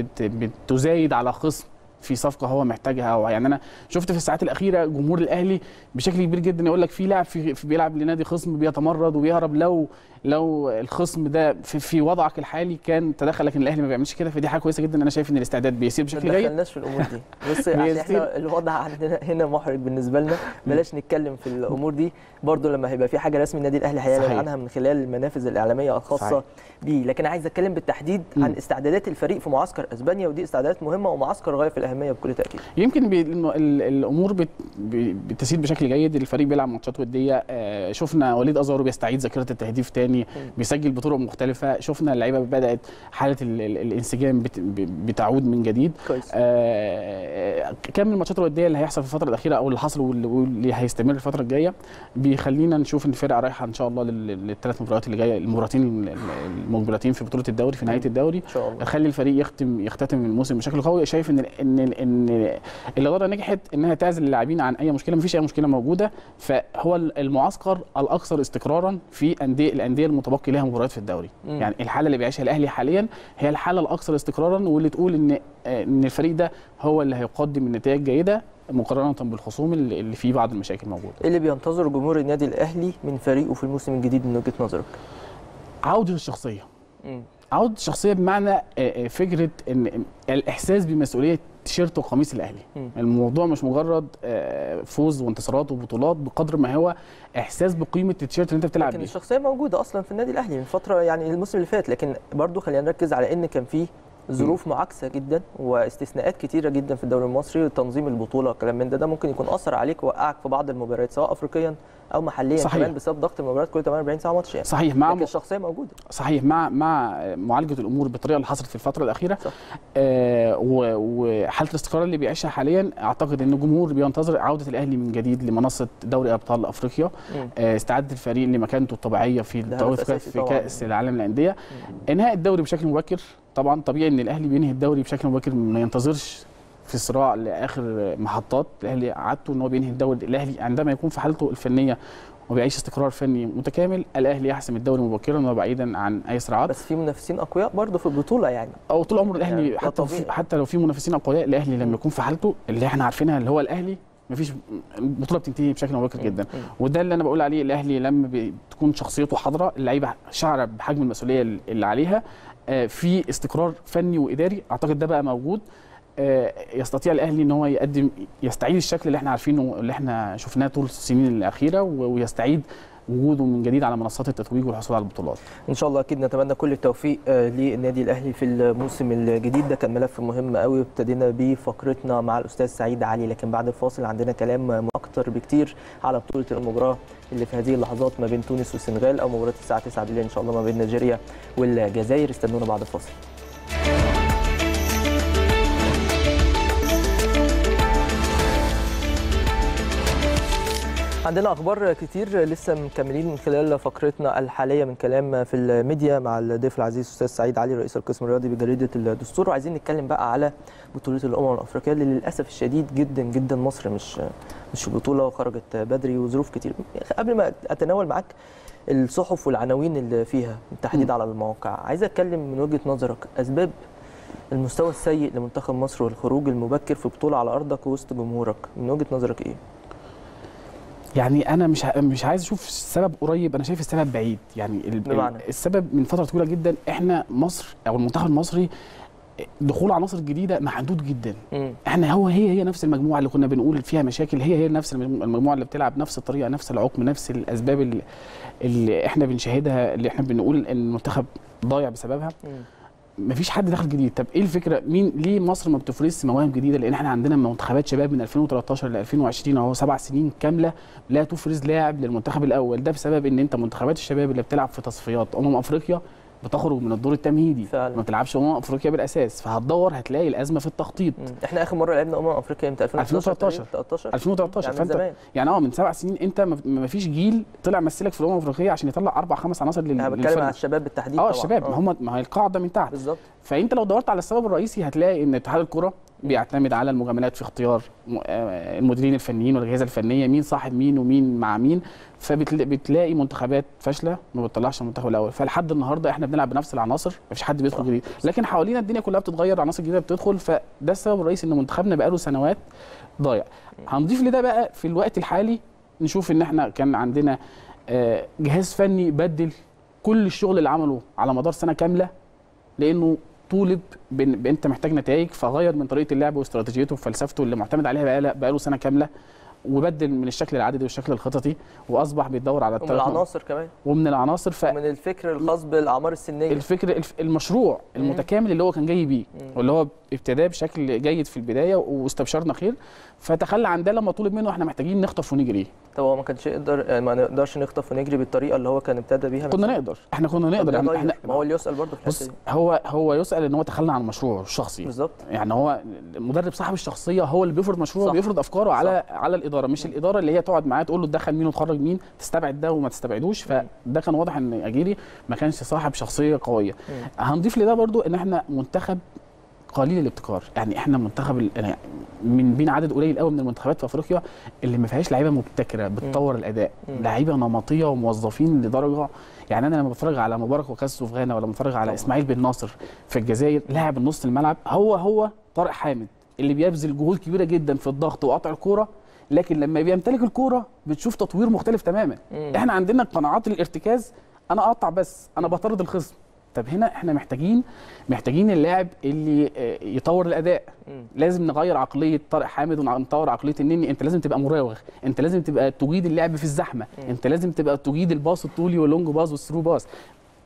S6: بت بتزايد على خصم في صفقه هو محتاجها أو يعني انا شفت في الساعات الاخيره جمهور الاهلي بشكل كبير جدا يقول لك في لاعب في, في بيلعب لنادي خصم بيتمرد وبيهرب لو لو الخصم ده في, في وضعك الحالي كان تدخل لكن الاهلي ما بيعملش كده فدي حاجه كويسه جدا انا شايف ان الاستعداد بيسير
S1: ما
S6: بشكل جيد
S1: دخلناش في الامور دي بص عشان
S6: بيصير.
S1: احنا الوضع عندنا هنا محرج بالنسبه لنا بلاش نتكلم في الامور دي برضو لما هيبقى في حاجه رسمي النادي الاهلي هيعلن
S6: صحيح.
S1: عنها من خلال المنافذ الاعلاميه الخاصه
S6: صحيح.
S1: بيه لكن عايز اتكلم بالتحديد عن
S6: مم.
S1: استعدادات الفريق في معسكر اسبانيا ودي استعدادات مهمه ومعسكر غايه في الاهميه بكل تاكيد
S6: يمكن بي الم- ال- الامور بت بي- بتسير بشكل جيد الفريق بيلعب ماتشات وديه آه، شفنا وليد ازارو بيستعيد ذاكره التهديف تاني بيسجل بطرق مختلفه شفنا اللعيبه بدات حاله ال- ال- الانسجام بت ب- بتعود من جديد
S1: كويس
S6: آه، كم الماتشات الوديه اللي هيحصل في الفتره الاخيره او اللي حصل واللي- واللي هيستمر الفتره الجايه بيخلينا نشوف ان الفرقه رايحه ان شاء الله لل- للثلاث مباريات اللي جايه المباراتين ال- ال- المقبلتين في بطوله الدوري في نهايه الدوري
S1: ان شاء الله
S6: خلي الفريق يختم يختتم الموسم بشكل قوي شايف ان ان ان الاداره نجحت انها تعزل اللاعبين عن اي مشكله مفيش اي مشكله موجوده فهو المعسكر الاكثر استقرارا في انديه الانديه المتبقي لها مباريات في الدوري
S1: مم.
S6: يعني الحاله اللي بيعيشها الاهلي حاليا هي الحاله الاكثر استقرارا واللي تقول ان ان الفريق ده هو اللي هيقدم النتائج جيده مقارنه بالخصوم اللي اللي فيه بعض المشاكل موجوده
S1: ايه اللي بينتظر جمهور النادي الاهلي من فريقه في الموسم الجديد من وجهه نظرك؟
S6: عوده الشخصيه
S1: مم.
S6: عودة الشخصية بمعنى آه، آه، فكرة ان الإحساس بمسؤولية تيشيرت وقميص الأهلي
S1: مم.
S6: الموضوع مش مجرد آه، فوز وانتصارات وبطولات بقدر ما هو إحساس بقيمة التيشيرت اللي أنت بتلعب
S1: لكن
S6: بيه
S1: الشخصيه موجوده اصلا في النادي الاهلي من فتره يعني الموسم اللي فات لكن برضو خلينا نركز على ان كان في ظروف معاكسه جدا واستثناءات كتيره جدا في الدوري المصري تنظيم البطوله كلام من ده ده ممكن يكون اثر عليك ووقعك في بعض المباريات سواء افريقيا او محليا
S6: صحيح.
S1: كمان بسبب ضغط المباريات كل 48 ساعه ماتش يعني
S6: صحيح مع
S1: لكن الشخصيه موجوده
S6: صحيح مع مع معالجه الامور بالطريقه اللي حصلت في الفتره الاخيره
S1: صح.
S6: آه و- وحاله الاستقرار اللي بيعيشها حاليا اعتقد ان الجمهور بينتظر عوده الاهلي من جديد لمنصه دوري ابطال افريقيا
S1: مم.
S6: آه استعد الفريق لمكانته الطبيعيه في
S1: ده
S6: الدوري
S1: هدف
S6: في
S1: أساسي
S6: في
S1: طبعاً.
S6: كاس العالم للانديه انهاء الدوري بشكل مبكر طبعا طبيعي ان الاهلي بينهي الدوري بشكل مبكر ما ينتظرش في صراع لاخر محطات الاهلي عادته ان هو بينهي الدوري الاهلي عندما يكون في حالته الفنيه وبيعيش استقرار فني متكامل الاهلي يحسم الدوري مبكرا وبعيدا عن اي صراعات
S1: بس في منافسين اقوياء برضه في البطوله يعني
S6: او طول عمر الاهلي
S1: يعني ده
S6: حتى
S1: طبيعي.
S6: في حتى لو في منافسين اقوياء الاهلي لما يكون في حالته اللي احنا عارفينها اللي هو الاهلي مفيش البطوله بتنتهي بشكل مبكر جدا
S1: مم.
S6: وده اللي انا بقول عليه الاهلي لما بتكون شخصيته حاضره اللعيبه شعر بحجم المسؤوليه اللي عليها آه، في استقرار فني واداري اعتقد ده بقى موجود آه، يستطيع الاهلي ان هو يقدم يستعيد الشكل اللي احنا عارفينه اللي احنا شفناه طول السنين الاخيره و- ويستعيد وجوده من جديد على منصات التتويج والحصول على البطولات
S1: ان شاء الله اكيد نتمنى كل التوفيق آه، للنادي الاهلي في الموسم الجديد ده كان ملف مهم قوي وابتدينا بيه فقرتنا مع الاستاذ سعيد علي لكن بعد الفاصل عندنا كلام اكتر بكتير على بطوله المباراه اللي في هذه اللحظات ما بين تونس والسنغال او مباراه الساعه 9 بالليل ان شاء الله ما بين نيجيريا والجزائر استنونا بعد الفاصل عندنا اخبار كتير لسه مكملين من خلال فقرتنا الحاليه من كلام في الميديا مع الضيف العزيز استاذ سعيد علي رئيس القسم الرياضي بجريده الدستور وعايزين نتكلم بقى على بطوله الامم الافريقيه اللي للاسف الشديد جدا جدا مصر مش مش في البطوله وخرجت بدري وظروف كتير قبل ما اتناول معاك الصحف والعناوين اللي فيها بالتحديد
S6: م.
S1: على المواقع عايز اتكلم من وجهه نظرك اسباب المستوى السيء لمنتخب مصر والخروج المبكر في بطوله على ارضك وسط جمهورك من وجهه نظرك ايه
S6: يعني انا مش ع- مش عايز اشوف السبب قريب انا شايف السبب بعيد يعني ال-
S1: بمعنى؟
S6: السبب من فتره طويله جدا احنا مصر او المنتخب المصري دخول عناصر جديده محدود جدا
S1: مم.
S6: احنا هو هي هي نفس المجموعه اللي كنا بنقول فيها مشاكل هي هي نفس المجمو- المجموعه اللي بتلعب نفس الطريقه نفس العقم نفس الاسباب اللي, اللي احنا بنشاهدها اللي احنا بنقول ان المنتخب ضايع بسببها
S1: مم.
S6: مفيش حد دخل جديد طب ايه الفكره مين ليه مصر ما بتفرزش مواهب جديده لان احنا عندنا منتخبات شباب من 2013 ل 2020 اهو سبع سنين كامله لا تفرز لاعب للمنتخب الاول ده بسبب ان انت منتخبات الشباب اللي بتلعب في تصفيات امم افريقيا بتخرج من الدور التمهيدي
S1: فعلا.
S6: ما بتلعبش امم افريقيا بالاساس فهتدور هتلاقي الازمه في التخطيط
S1: مم. احنا اخر مره لعبنا امم افريقيا امتى
S6: 2013.
S1: 13
S6: 2013
S1: يعني من
S6: فانت
S1: زمان
S6: يعني اه من سبع سنين انت ما- ما فيش جيل طلع مثلك في الامم الافريقيه عشان يطلع اربع خمس عناصر لل-
S1: انا بتكلم
S6: للفرق.
S1: على الشباب بالتحديد
S6: اه
S1: طبعا
S6: الشباب ما هم ما هي القاعده من تحت
S1: بالظبط
S6: فانت لو دورت على السبب الرئيسي هتلاقي ان اتحاد الكره بيعتمد على المجاملات في اختيار م- آه، المديرين الفنيين والاجهزه الفنيه مين صاحب مين ومين مع مين فبتلاقي منتخبات فاشله ما بتطلعش المنتخب الاول فلحد النهارده احنا بنلعب بنفس العناصر مفيش حد بيدخل جديد لكن حوالينا الدنيا كلها بتتغير عناصر جديده بتدخل فده السبب الرئيسي ان منتخبنا بقاله سنوات ضايع هنضيف لده بقى في الوقت الحالي نشوف ان احنا كان عندنا آه، جهاز فني بدل كل الشغل اللي عمله على مدار سنه كامله لانه طولب بان بإن انت محتاج نتائج فغير من طريقه اللعب واستراتيجيته وفلسفته اللي معتمد عليها بقاله بقاله سنه كامله وبدل من الشكل العددي والشكل الخططي واصبح بيدور على
S1: ومن
S6: التلاتة-
S1: العناصر كمان
S6: ومن العناصر
S1: ومن الفكر الخاص بالاعمار السنيه
S6: فالفكر الف- المشروع المتكامل اللي هو كان جاي بيه
S1: مم.
S6: واللي هو ابتداه بشكل جيد في البدايه واستبشرنا خير فتخلى عن ده لما طلب منه احنا محتاجين نخطف ونجري
S1: طب هو ما كانش يقدر يعني ما نقدرش نخطف ونجري بالطريقه اللي هو كان ابتدى بيها من
S6: كنا
S1: سنة؟
S6: نقدر احنا كنا
S1: طب
S6: نقدر
S1: ده
S6: احنا,
S1: ضيع.
S6: احنا
S1: ما هو اللي يسال برضه في
S6: بص
S1: الحته دي
S6: هو هو يسال ان هو تخلى عن مشروعه الشخصي
S1: بالظبط
S6: يعني هو المدرب صاحب الشخصيه هو اللي بيفرض مشروعه
S1: صح.
S6: بيفرض افكاره على على الاداره مش الاداره اللي هي تقعد معاه تقول له تدخل مين وتخرج مين تستبعد ده وما تستبعدوش فده كان واضح ان اجيري ما كانش صاحب شخصيه قويه هنضيف لده برضو ان احنا منتخب قليل الابتكار يعني احنا منتخب ال- يعني من بين عدد قليل قوي من المنتخبات في افريقيا اللي ما فيهاش لعيبه مبتكره بتطور الاداء
S1: مم.
S6: لعيبه نمطيه وموظفين لدرجه يعني انا لما بتفرج على مبارك وكاسو في غانا ولا بتفرج على
S1: طبعا.
S6: اسماعيل بن ناصر في الجزائر لاعب النص الملعب هو هو طارق حامد اللي بيبذل جهود كبيره جدا في الضغط وقطع الكوره لكن لما بيمتلك الكوره بتشوف تطوير مختلف تماما
S1: مم.
S6: احنا عندنا قناعات الارتكاز انا اقطع بس انا بطرد الخصم طب هنا احنا محتاجين محتاجين اللاعب اللي آه، يطور الاداء
S1: مم.
S6: لازم نغير عقليه طارق حامد ونطور عقليه النني انت لازم تبقى مراوغ انت لازم تبقى تجيد اللعب في الزحمه انت لازم تبقى تجيد الباص الطولي واللونج باص والثرو باص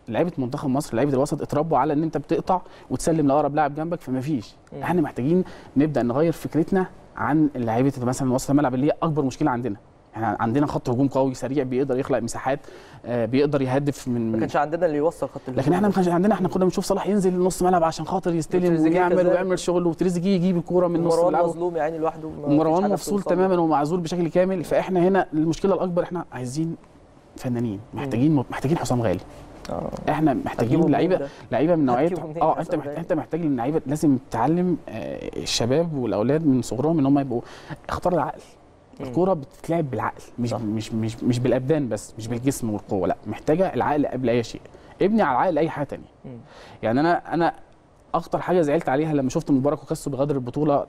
S6: لعيبه منتخب مصر لعيبه الوسط اتربوا على ان انت بتقطع وتسلم لاقرب لاعب جنبك فما فيش
S1: مم.
S6: احنا محتاجين نبدا نغير فكرتنا عن لعيبه مثلا وسط الملعب اللي هي اكبر مشكله عندنا احنا عندنا خط هجوم قوي سريع بيقدر يخلق مساحات آه، بيقدر يهدف من
S1: ما
S6: من
S1: كانش عندنا اللي يوصل خط الهجوم
S6: لكن احنا ما
S1: ده.
S6: كانش عندنا احنا كنا بنشوف صلاح ينزل نص ملعب عشان خاطر يستلم
S1: وتريزيجيه
S6: ويعمل
S1: كذلك.
S6: ويعمل شغل وتريزيجيه يجيب الكوره من نص
S1: مروان
S6: الملعب
S1: مظلوم يعني لوحده ما فيش
S6: ومروان
S1: حاجة
S6: مفصول
S1: بتوصل له.
S6: تماما ومعزول بشكل كامل فاحنا هنا المشكله الاكبر احنا عايزين فنانين محتاجين محتاجين حسام غالي
S1: آه.
S6: احنا
S1: هتجيبه
S6: محتاجين
S1: منين
S6: لعيبه
S1: ده؟
S6: لعيبه من نوعيه
S1: هتجيبه منين
S6: اه
S1: حسام
S6: انت محتاج
S1: غالي؟
S6: انت محتاج اللعيبه لازم تعلم آه، الشباب والاولاد من صغرهم ان هم يبقوا اختار العقل
S1: مم.
S6: الكوره بتتلعب بالعقل مش
S1: صح.
S6: مش مش مش بالابدان بس مش بالجسم والقوه لا محتاجه العقل قبل اي شيء ابني على العقل اي حاجه تانية
S1: مم.
S6: يعني انا انا اكتر حاجه زعلت عليها لما شفت مبارك وكاسو بغادر البطوله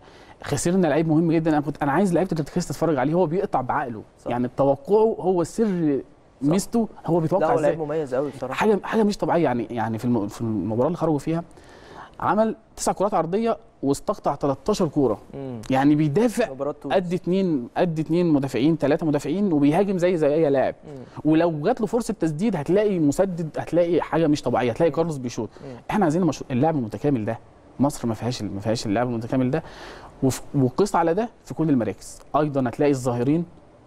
S6: خسرنا لعيب مهم جدا انا كنت انا عايز لعيبه التركيز تتفرج عليه هو بيقطع بعقله
S1: صح.
S6: يعني توقعه هو سر
S1: صح.
S6: ميزته هو
S1: لا
S6: بيتوقع
S1: هو
S6: ازاي
S1: لعيب مميز قوي بصراحه
S6: حاجه حاجه مش طبيعيه يعني يعني في الم- في المباراه اللي خرجوا فيها عمل تسع كرات عرضيه واستقطع 13 كوره
S1: مم.
S6: يعني بيدافع
S1: مباراه تونس
S6: قد اتنين قد اتنين مدافعين ثلاثه مدافعين وبيهاجم زي زي اي لاعب
S1: مم.
S6: ولو جات له فرصه تسديد هتلاقي مسدد هتلاقي حاجه مش طبيعيه هتلاقي كارلوس بيشوط
S1: مم.
S6: احنا عايزين مش... اللاعب المتكامل ده مصر ما فيهاش ما فيهاش اللاعب المتكامل ده وف... وقيس على ده في كل المراكز ايضا هتلاقي الظاهرين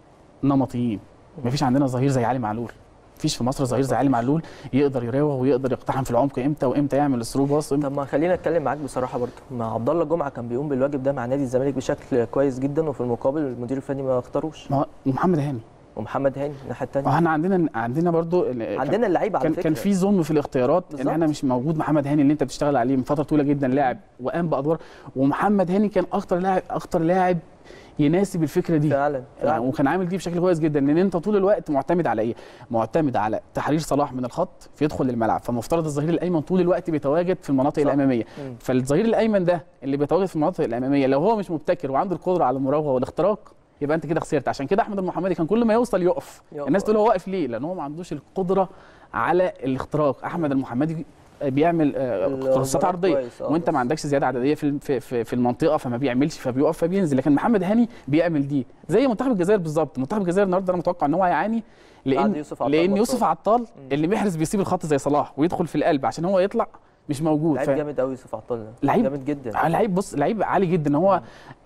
S6: نمطيين ما فيش عندنا ظهير زي علي معلول مفيش في مصر ظهير زي علي معلول يقدر يراوغ ويقدر يقتحم في العمق امتى وامتى يعمل الثرو باص
S1: طب ما خلينا اتكلم معاك بصراحه برضه مع عبد الله جمعه كان بيقوم بالواجب ده مع نادي الزمالك بشكل كويس جدا وفي المقابل المدير الفني ما اختاروش
S6: ما هو- ومحمد هاني
S1: ومحمد هاني الناحيه الثانيه
S6: احنا عندنا عندنا برضو ال-
S1: عندنا اللعيبه على
S6: كان
S1: فكره
S6: كان في ظلم في الاختيارات ان
S1: بالظبط.
S6: احنا مش موجود محمد هاني اللي انت بتشتغل عليه من فتره طويله جدا لاعب وقام بادوار ومحمد هاني كان اكتر لاعب اكتر لاعب يناسب الفكره دي
S1: فعلا
S6: يعني
S1: فعلا
S6: وكان عامل دي بشكل كويس جدا لان انت طول الوقت معتمد على ايه؟ معتمد على تحرير صلاح من الخط فيدخل للملعب فمفترض الظهير الايمن طول الوقت بيتواجد في المناطق
S1: صح.
S6: الاماميه
S1: مم.
S6: فالظهير الايمن ده اللي بيتواجد في المناطق الاماميه لو هو مش مبتكر وعنده القدره على المراوغه والاختراق يبقى انت كده خسرت عشان كده احمد المحمدي كان كل ما يوصل يقف
S1: يقف.
S6: الناس تقول هو واقف ليه لان هو ما عندوش القدره على الاختراق احمد المحمدي بيعمل آه،
S1: الأوفرات
S6: كروسات عرضيه
S1: كويس، آه،
S6: وانت
S1: بس.
S6: ما عندكش زياده عدديه في في في, في المنطقه فما بيعملش فبيقف فبينزل لكن محمد هاني بيعمل دي زي منتخب الجزائر بالظبط منتخب الجزائر النهارده انا متوقع ان هو هيعاني
S1: بعد
S6: لان
S1: يوسف عطال
S6: لان
S1: مطلوب.
S6: يوسف عطال اللي محرز بيسيب الخط زي صلاح ويدخل في القلب عشان هو يطلع مش موجود
S1: لعيب
S6: ف-
S1: جامد قوي يوسف عطال ده
S6: لعيب-
S1: جامد جدا
S6: لعيب بص لعيب عالي جدا هو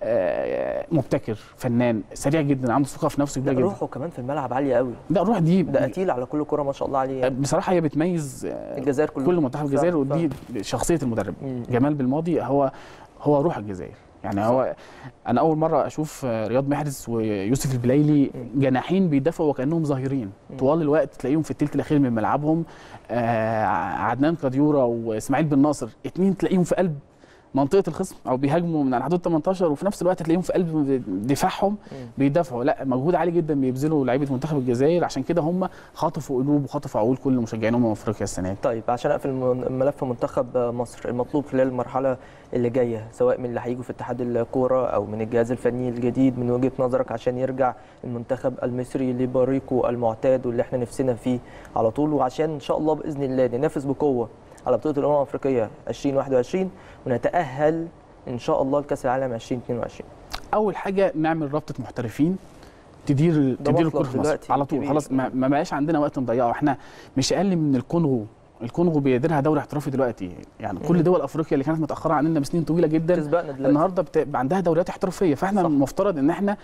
S6: آه، مبتكر فنان سريع جدا عنده ثقه في نفسه
S1: لا
S6: كبيره جدا
S1: روحه كمان في الملعب عاليه قوي
S6: ده الروح دي
S1: ده قتيل على كل كره ما شاء الله عليه يعني.
S6: بصراحه هي بتميز آه،
S1: الجزائر كله
S6: كل منتخب الجزائر
S1: فعلا،
S6: ودي شخصيه المدرب
S1: مم.
S6: جمال بالماضي هو هو روح الجزائر يعني هو انا اول مره اشوف آه، رياض محرز ويوسف البلايلي جناحين بيدافعوا وكانهم ظاهرين طوال الوقت تلاقيهم في الثلث الاخير من ملعبهم آه، عدنان قديوره واسماعيل بن ناصر اتنين تلاقيهم في قلب منطقه الخصم او بيهاجموا من على حدود 18 وفي نفس الوقت تلاقيهم في قلب دفاعهم بيدافعوا لا مجهود عالي جدا بيبذلوا لعيبه منتخب الجزائر عشان كده هم خطفوا قلوب وخطفوا عقول كل مشجعين امم افريقيا السنه دي
S1: طيب عشان اقفل الم- ملف منتخب مصر المطلوب خلال المرحله اللي جايه سواء من اللي هيجوا في اتحاد الكوره او من الجهاز الفني الجديد من وجهه نظرك عشان يرجع المنتخب المصري لبريقه المعتاد واللي احنا نفسنا فيه على طول وعشان ان شاء الله باذن الله ننافس بقوه على بطوله الامم الافريقيه 2021 ونتاهل ان شاء الله لكاس العالم 2022
S6: اول حاجه نعمل رابطه محترفين تدير
S1: ده
S6: تدير
S1: مطلب
S6: الكره في مصر
S1: دلوقتي
S6: على طول
S1: كبير.
S6: خلاص ما ما بقاش عندنا وقت نضيعه احنا مش اقل من الكونغو الكونغو بيديرها دوري احترافي دلوقتي يعني كل
S1: مم.
S6: دول افريقيا اللي كانت متاخره عننا بسنين طويله جدا
S1: تسبقنا دلوقتي
S6: النهارده بتبقى عندها دوريات احترافيه فاحنا
S1: صح.
S6: المفترض ان احنا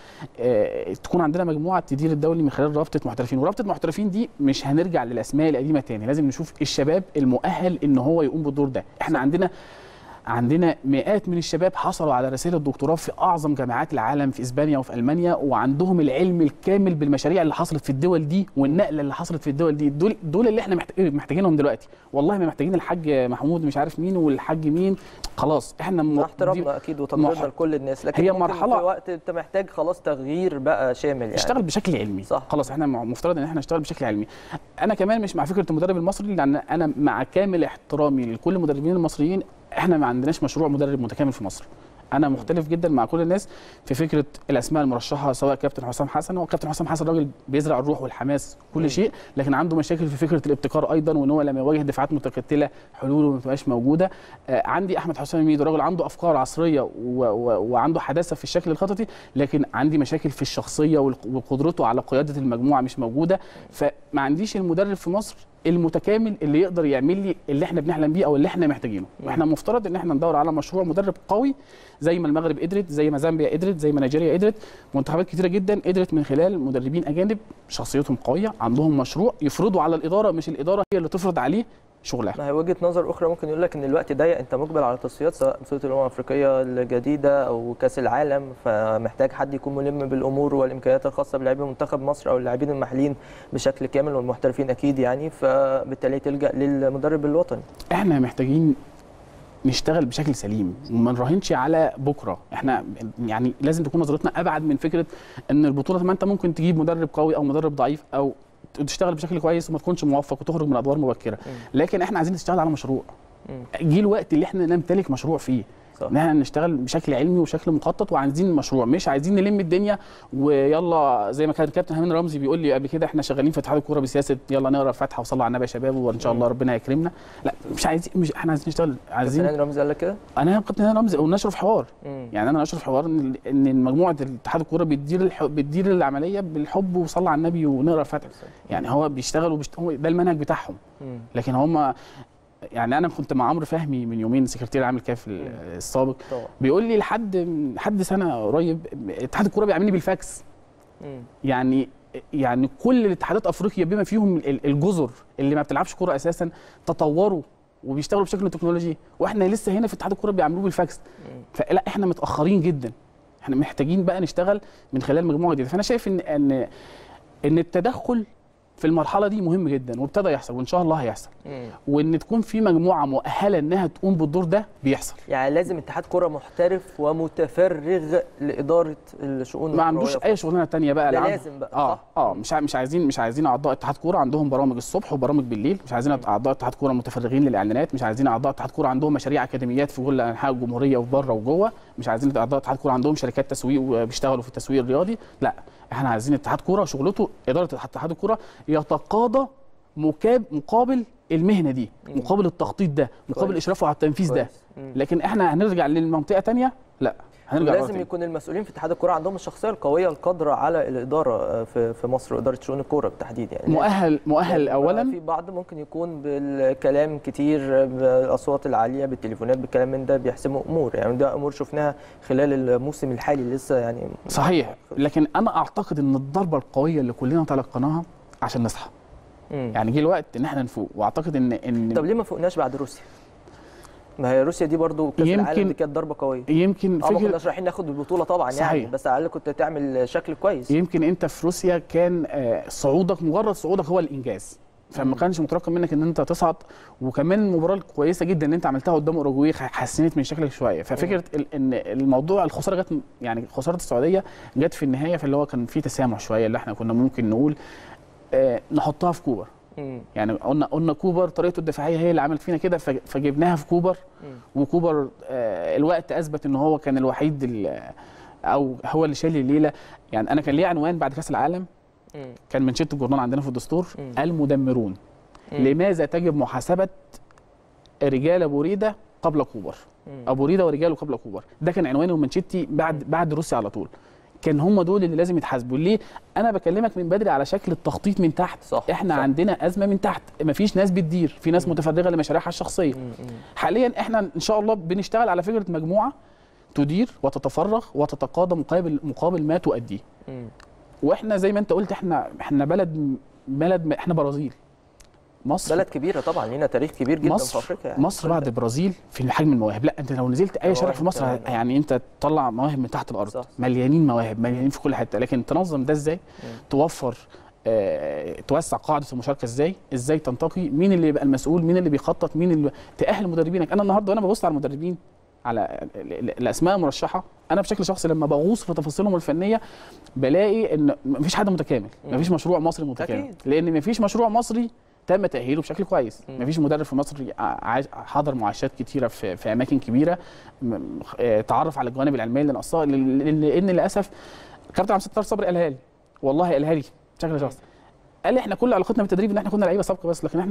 S6: اه تكون عندنا مجموعه تدير الدوري من خلال رابطه محترفين ورابطه محترفين دي مش هنرجع للاسماء القديمه تاني لازم نشوف الشباب المؤهل ان هو يقوم بالدور ده احنا عندنا عندنا مئات من الشباب حصلوا على رسائل الدكتوراه في اعظم جامعات العالم في اسبانيا وفي المانيا وعندهم العلم الكامل بالمشاريع اللي حصلت في الدول دي والنقله اللي حصلت في الدول دي دول دول اللي احنا محت- محتاجينهم دلوقتي والله ما محتاجين الحاج محمود مش عارف مين والحاج مين خلاص احنا م-
S1: مع
S6: دي-
S1: احترامنا اكيد وتقديرنا
S6: مح-
S1: لكل الناس لكن
S6: هي
S1: ممكن
S6: مرحلة-
S1: في وقت انت محتاج خلاص تغيير بقى شامل يعني
S6: اشتغل بشكل علمي
S1: صح.
S6: خلاص احنا مفترض ان احنا نشتغل بشكل علمي انا كمان مش مع فكره المدرب المصري لان انا مع كامل احترامي لكل المدربين المصريين احنا ما عندناش مشروع مدرب متكامل في مصر انا مختلف جدا مع كل الناس في فكره الاسماء المرشحه سواء كابتن حسام حسن هو كابتن حسام حسن راجل بيزرع الروح والحماس
S1: مم.
S6: كل شيء لكن عنده مشاكل في فكره الابتكار ايضا وان هو لما يواجه دفاعات متكتله حلوله ما بتبقاش موجوده آه عندي احمد حسام ميدو راجل عنده افكار عصريه و و وعنده حداثه في الشكل الخططي لكن عندي مشاكل في الشخصيه والق- وقدرته على قياده المجموعه مش موجوده فما عنديش المدرب في مصر المتكامل اللي يقدر يعمل لي اللي احنا بنحلم بيه او اللي احنا محتاجينه
S1: مم.
S6: واحنا مفترض ان احنا ندور على مشروع مدرب قوي زي ما المغرب قدرت زي ما زامبيا قدرت زي ما نيجيريا قدرت منتخبات كتيره جدا قدرت من خلال مدربين اجانب شخصيتهم قويه عندهم مشروع يفرضوا على الاداره مش الاداره هي اللي تفرض عليه شغلها
S1: ما هي وجهه نظر اخرى ممكن يقول لك ان الوقت ضيق انت مقبل على تصفيات سواء بطوله الامم الافريقيه الجديده او كاس العالم فمحتاج حد يكون ملم بالامور والامكانيات الخاصه بلاعبي منتخب مصر او اللاعبين المحليين بشكل كامل والمحترفين اكيد يعني فبالتالي تلجا للمدرب الوطني
S6: احنا محتاجين نشتغل بشكل سليم وما نراهنش على بكره احنا يعني لازم تكون نظرتنا ابعد من فكره ان البطوله ما انت ممكن تجيب مدرب قوي او مدرب ضعيف او تشتغل بشكل كويس وما تكونش موفق وتخرج من ادوار مبكره لكن احنا عايزين نشتغل على مشروع
S1: مم.
S6: جه الوقت اللي احنا نمتلك مشروع فيه
S1: صح.
S6: ان احنا نشتغل بشكل علمي وشكل مخطط وعايزين مشروع مش عايزين نلم الدنيا ويلا زي ما كان الكابتن هامين رمزي بيقول لي قبل كده احنا شغالين في اتحاد الكوره بسياسه يلا نقرا الفاتحه وصلوا على النبي يا شباب وان شاء الله ربنا يكرمنا لا مش عايزين مش احنا عايزين نشتغل عايزين
S1: كابتن رمزي قال لك كده
S6: انا كابتن هاني رمزي ونشرف حوار
S1: مم.
S6: يعني انا اشرف حوار ان ان مجموعه اتحاد الكوره بتدير الح... بتدير العمليه بالحب وصلى على النبي ونقرا الفاتحه يعني هو بيشتغل وبيشت... هو ده المنهج بتاعهم
S1: مم.
S6: لكن هم يعني انا كنت مع عمرو فهمي من يومين سكرتير العام الكاف السابق
S1: طبعا
S6: بيقول لي لحد لحد سنه قريب اتحاد الكوره بيعاملني بالفاكس
S1: مم.
S6: يعني يعني كل الاتحادات افريقيا بما فيهم ال- الجزر اللي ما بتلعبش كوره اساسا تطوروا وبيشتغلوا بشكل تكنولوجي واحنا لسه هنا في اتحاد الكوره بيعملوه بالفاكس
S1: مم.
S6: فلا احنا متاخرين جدا احنا محتاجين بقى نشتغل من خلال مجموعه جديده فانا شايف ان ان ان التدخل في المرحله دي مهم جدا وابتدى يحصل وان شاء الله هيحصل
S1: مم.
S6: وان تكون في مجموعه مؤهله انها تقوم بالدور ده بيحصل
S1: يعني لازم اتحاد كره محترف ومتفرغ لاداره الشؤون
S6: ما عندوش
S1: الكروية
S6: اي شغلانه تانية بقى
S1: ده
S6: لا
S1: لازم بقى
S6: اه
S1: صح؟
S6: اه مش ع- مش عايزين مش عايزين اعضاء اتحاد كوره عندهم برامج الصبح وبرامج بالليل مش عايزين اعضاء اتحاد كوره متفرغين للاعلانات مش عايزين اعضاء اتحاد كوره عندهم مشاريع اكاديميات في كل انحاء الجمهوريه وفي بره وجوه مش عايزين اعضاء اتحاد كوره عندهم شركات تسويق وبيشتغلوا في التسويق الرياضي لا احنا عايزين اتحاد كوره شغلته اداره اتحاد الكوره يتقاضى مكاب مقابل المهنه دي مقابل التخطيط ده مقابل
S1: كويس.
S6: اشرافه على التنفيذ ده
S1: كويس. مم.
S6: لكن احنا هنرجع للمنطقه تانية لا هنرجع مرة
S1: لازم
S6: تانية.
S1: يكون المسؤولين في اتحاد الكوره عندهم الشخصيه القويه القادره على الاداره آه، في في مصر واداره شؤون الكوره بالتحديد يعني
S6: مؤهل مؤهل
S1: لأن
S6: اولا
S1: في بعض ممكن يكون بالكلام كتير بالاصوات العاليه بالتليفونات بالكلام من ده بيحسموا امور يعني ده امور شفناها خلال الموسم الحالي لسه يعني
S6: صحيح لكن انا اعتقد ان الضربه القويه اللي كلنا تلقيناها عشان نصحى
S1: مم.
S6: يعني جه الوقت ان احنا نفوق واعتقد ان ان
S1: طب ليه ما فوقناش بعد روسيا؟ ما هي روسيا دي برضو كاس
S6: يمكن-
S1: العالم دي كانت ضربه قويه
S6: يمكن
S1: اه ما
S6: فكره
S1: كناش رايحين ناخد البطوله طبعا يعني
S6: صحيح.
S1: بس على الاقل كنت تعمل شكل كويس
S6: يمكن انت في روسيا كان آه، صعودك مجرد صعودك هو الانجاز فما كانش مترقب منك ان انت تصعد وكمان المباراه الكويسه جدا ان انت عملتها قدام اوروجواي حسنت من شكلك شويه ففكره ال- ان الموضوع الخساره جت يعني خساره السعوديه جت في النهايه فاللي هو كان في تسامح شويه اللي احنا كنا ممكن نقول آه، نحطها في كوبر
S1: مم.
S6: يعني قلنا قلنا كوبر طريقته الدفاعيه هي اللي عملت فينا كده فج- فجبناها في كوبر
S1: مم.
S6: وكوبر آه، الوقت اثبت ان هو كان الوحيد ال- او هو اللي شايل الليله يعني انا كان ليه عنوان بعد كاس العالم
S1: مم.
S6: كان منشط الجورنال عندنا في الدستور
S1: مم.
S6: المدمرون
S1: مم.
S6: لماذا تجب محاسبه رجال ابو ريده قبل كوبر
S1: مم.
S6: ابو ريده ورجاله قبل كوبر ده كان عنوانه ومنشتي بعد بعد روسيا على طول كان هم دول اللي لازم يتحاسبوا ليه انا بكلمك من بدري على شكل التخطيط من تحت
S1: صح،
S6: احنا
S1: صح.
S6: عندنا ازمه من تحت مفيش ناس بتدير في ناس متفرغه لمشاريعها الشخصيه
S1: مم. مم.
S6: حاليا احنا ان شاء الله بنشتغل على فكره مجموعه تدير وتتفرغ وتتقاضى مقابل مقابل ما تؤديه
S1: مم.
S6: واحنا زي ما انت قلت احنا احنا بلد بلد احنا برازيل مصر
S1: بلد كبيره طبعا لينا تاريخ كبير جدا في
S6: مصر
S1: افريقيا يعني
S6: مصر بعد البرازيل في حجم المواهب لا انت لو نزلت اي شارع في مصر
S1: كمان.
S6: يعني انت تطلع مواهب من تحت الارض
S1: صح.
S6: مليانين مواهب مليانين في كل حته لكن تنظم ده ازاي توفر آه، توسع قاعده المشاركه ازاي ازاي تنتقي مين اللي يبقى المسؤول مين اللي بيخطط مين اللي تاهل مدربينك انا النهارده وانا ببص على المدربين على ال- ال- الاسماء المرشحه انا بشكل شخصي لما بغوص في تفاصيلهم الفنيه بلاقي ان مفيش حد متكامل مفيش مشروع مصري متكامل
S1: أكيد.
S6: لان مفيش مشروع مصري تم تاهيله بشكل كويس
S1: مم.
S6: مفيش مدرب في مصر ع- حضر معاشات كتيره في, في اماكن كبيره م- آه، تعرف على الجوانب العلميه اللي ناقصاها لان لأن للاسف كابتن عبد الستار صبري قالها لي والله قالها لي بشكل شخصي قال لي احنا كل علاقتنا بالتدريب ان احنا كنا لعيبه سابقه بس لكن احنا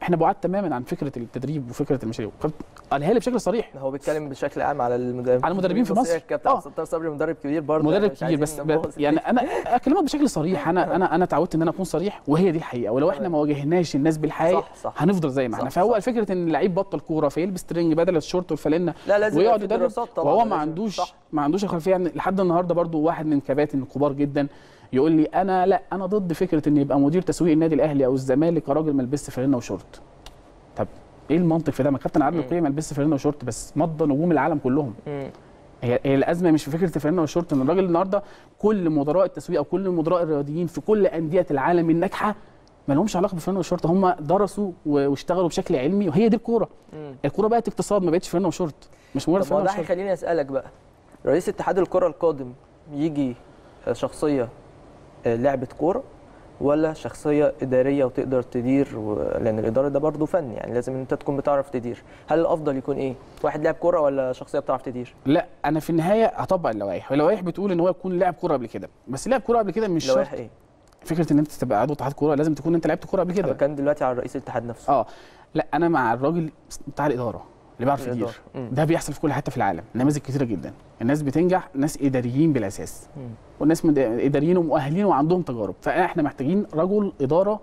S6: احنا بعاد تماما عن فكره التدريب وفكره المشاريع قالها لي بشكل صريح
S1: هو بيتكلم بشكل عام على المدربين
S6: على المدربين في مصر.
S1: كابتن
S6: آه.
S1: عبد الستار صبري مدرب كبير برضه
S6: مدرب
S1: يعني مش
S6: كبير بس
S1: عايزين
S6: ب...
S1: نبوظ
S6: يعني
S1: الدنيا.
S6: انا اكلمك بشكل صريح انا انا انا اتعودت ان انا اكون صريح وهي دي الحقيقه ولو احنا ما واجهناش الناس بالحقيقه
S1: صح صح
S6: هنفضل زي ما احنا
S1: صح،
S6: فهو
S1: صح.
S6: فكره ان اللعيب بطل كوره فيلبس ترنج بدل الشورت والفانلة
S1: لا لازم
S6: ويقعد
S1: يبقى في
S6: يدرب
S1: دراسات طبعا
S6: وهو
S1: لازم.
S6: ما عندوش
S1: صح.
S6: ما عندوش خلفيه يعني لحد النهارده برضو واحد من كباتن الكبار جدا يقول لي انا لا انا ضد فكره ان يبقى مدير تسويق النادي الاهلي او الزمالك راجل ما لبسش فانلة وشورت طب ايه المنطق في ده ما كابتن عادل
S1: مم.
S6: القيعي ما لبسش فانلة وشورت بس مضى نجوم العالم كلهم
S1: مم.
S6: هي هي الازمه مش في فكره الفانلة والشورت ان الراجل النهارده كل مدراء التسويق او كل مدراء الرياضيين في كل انديه العالم الناجحه ما لهمش علاقه بالفانلة والشورت هم درسوا و- واشتغلوا بشكل علمي وهي دي الكوره
S1: مم.
S6: الكوره بقت اقتصاد ما بقتش فانلة وشورت مش مجرد
S1: طب ما
S6: فانلة
S1: ده
S6: وشورت
S1: هيخليني اسالك بقى رئيس اتحاد الكره القادم يجي شخصيه لعبه كوره ولا شخصيه اداريه وتقدر تدير و... لان الاداره ده برضه فن يعني لازم انت تكون بتعرف تدير هل الافضل يكون ايه واحد لاعب كوره ولا شخصيه بتعرف تدير
S6: لا انا في النهايه هطبق اللوائح اللوائح بتقول ان هو يكون لاعب كوره قبل كده بس لاعب كوره قبل كده مش شرط
S1: لوائح ايه
S6: فكره ان انت تبقى عضو اتحاد كوره لازم تكون انت لعبت كوره قبل
S1: انا
S6: كده
S1: كان دلوقتي على رئيس الاتحاد نفسه
S6: اه لا انا مع الراجل بتاع الاداره اللي بيعرف يدير
S1: الإدارة. مم.
S6: ده بيحصل في كل حته في العالم نماذج كتيره جدا الناس بتنجح ناس اداريين بالاساس
S1: مم.
S6: والناس مد- اداريين ومؤهلين وعندهم تجارب فاحنا محتاجين رجل اداره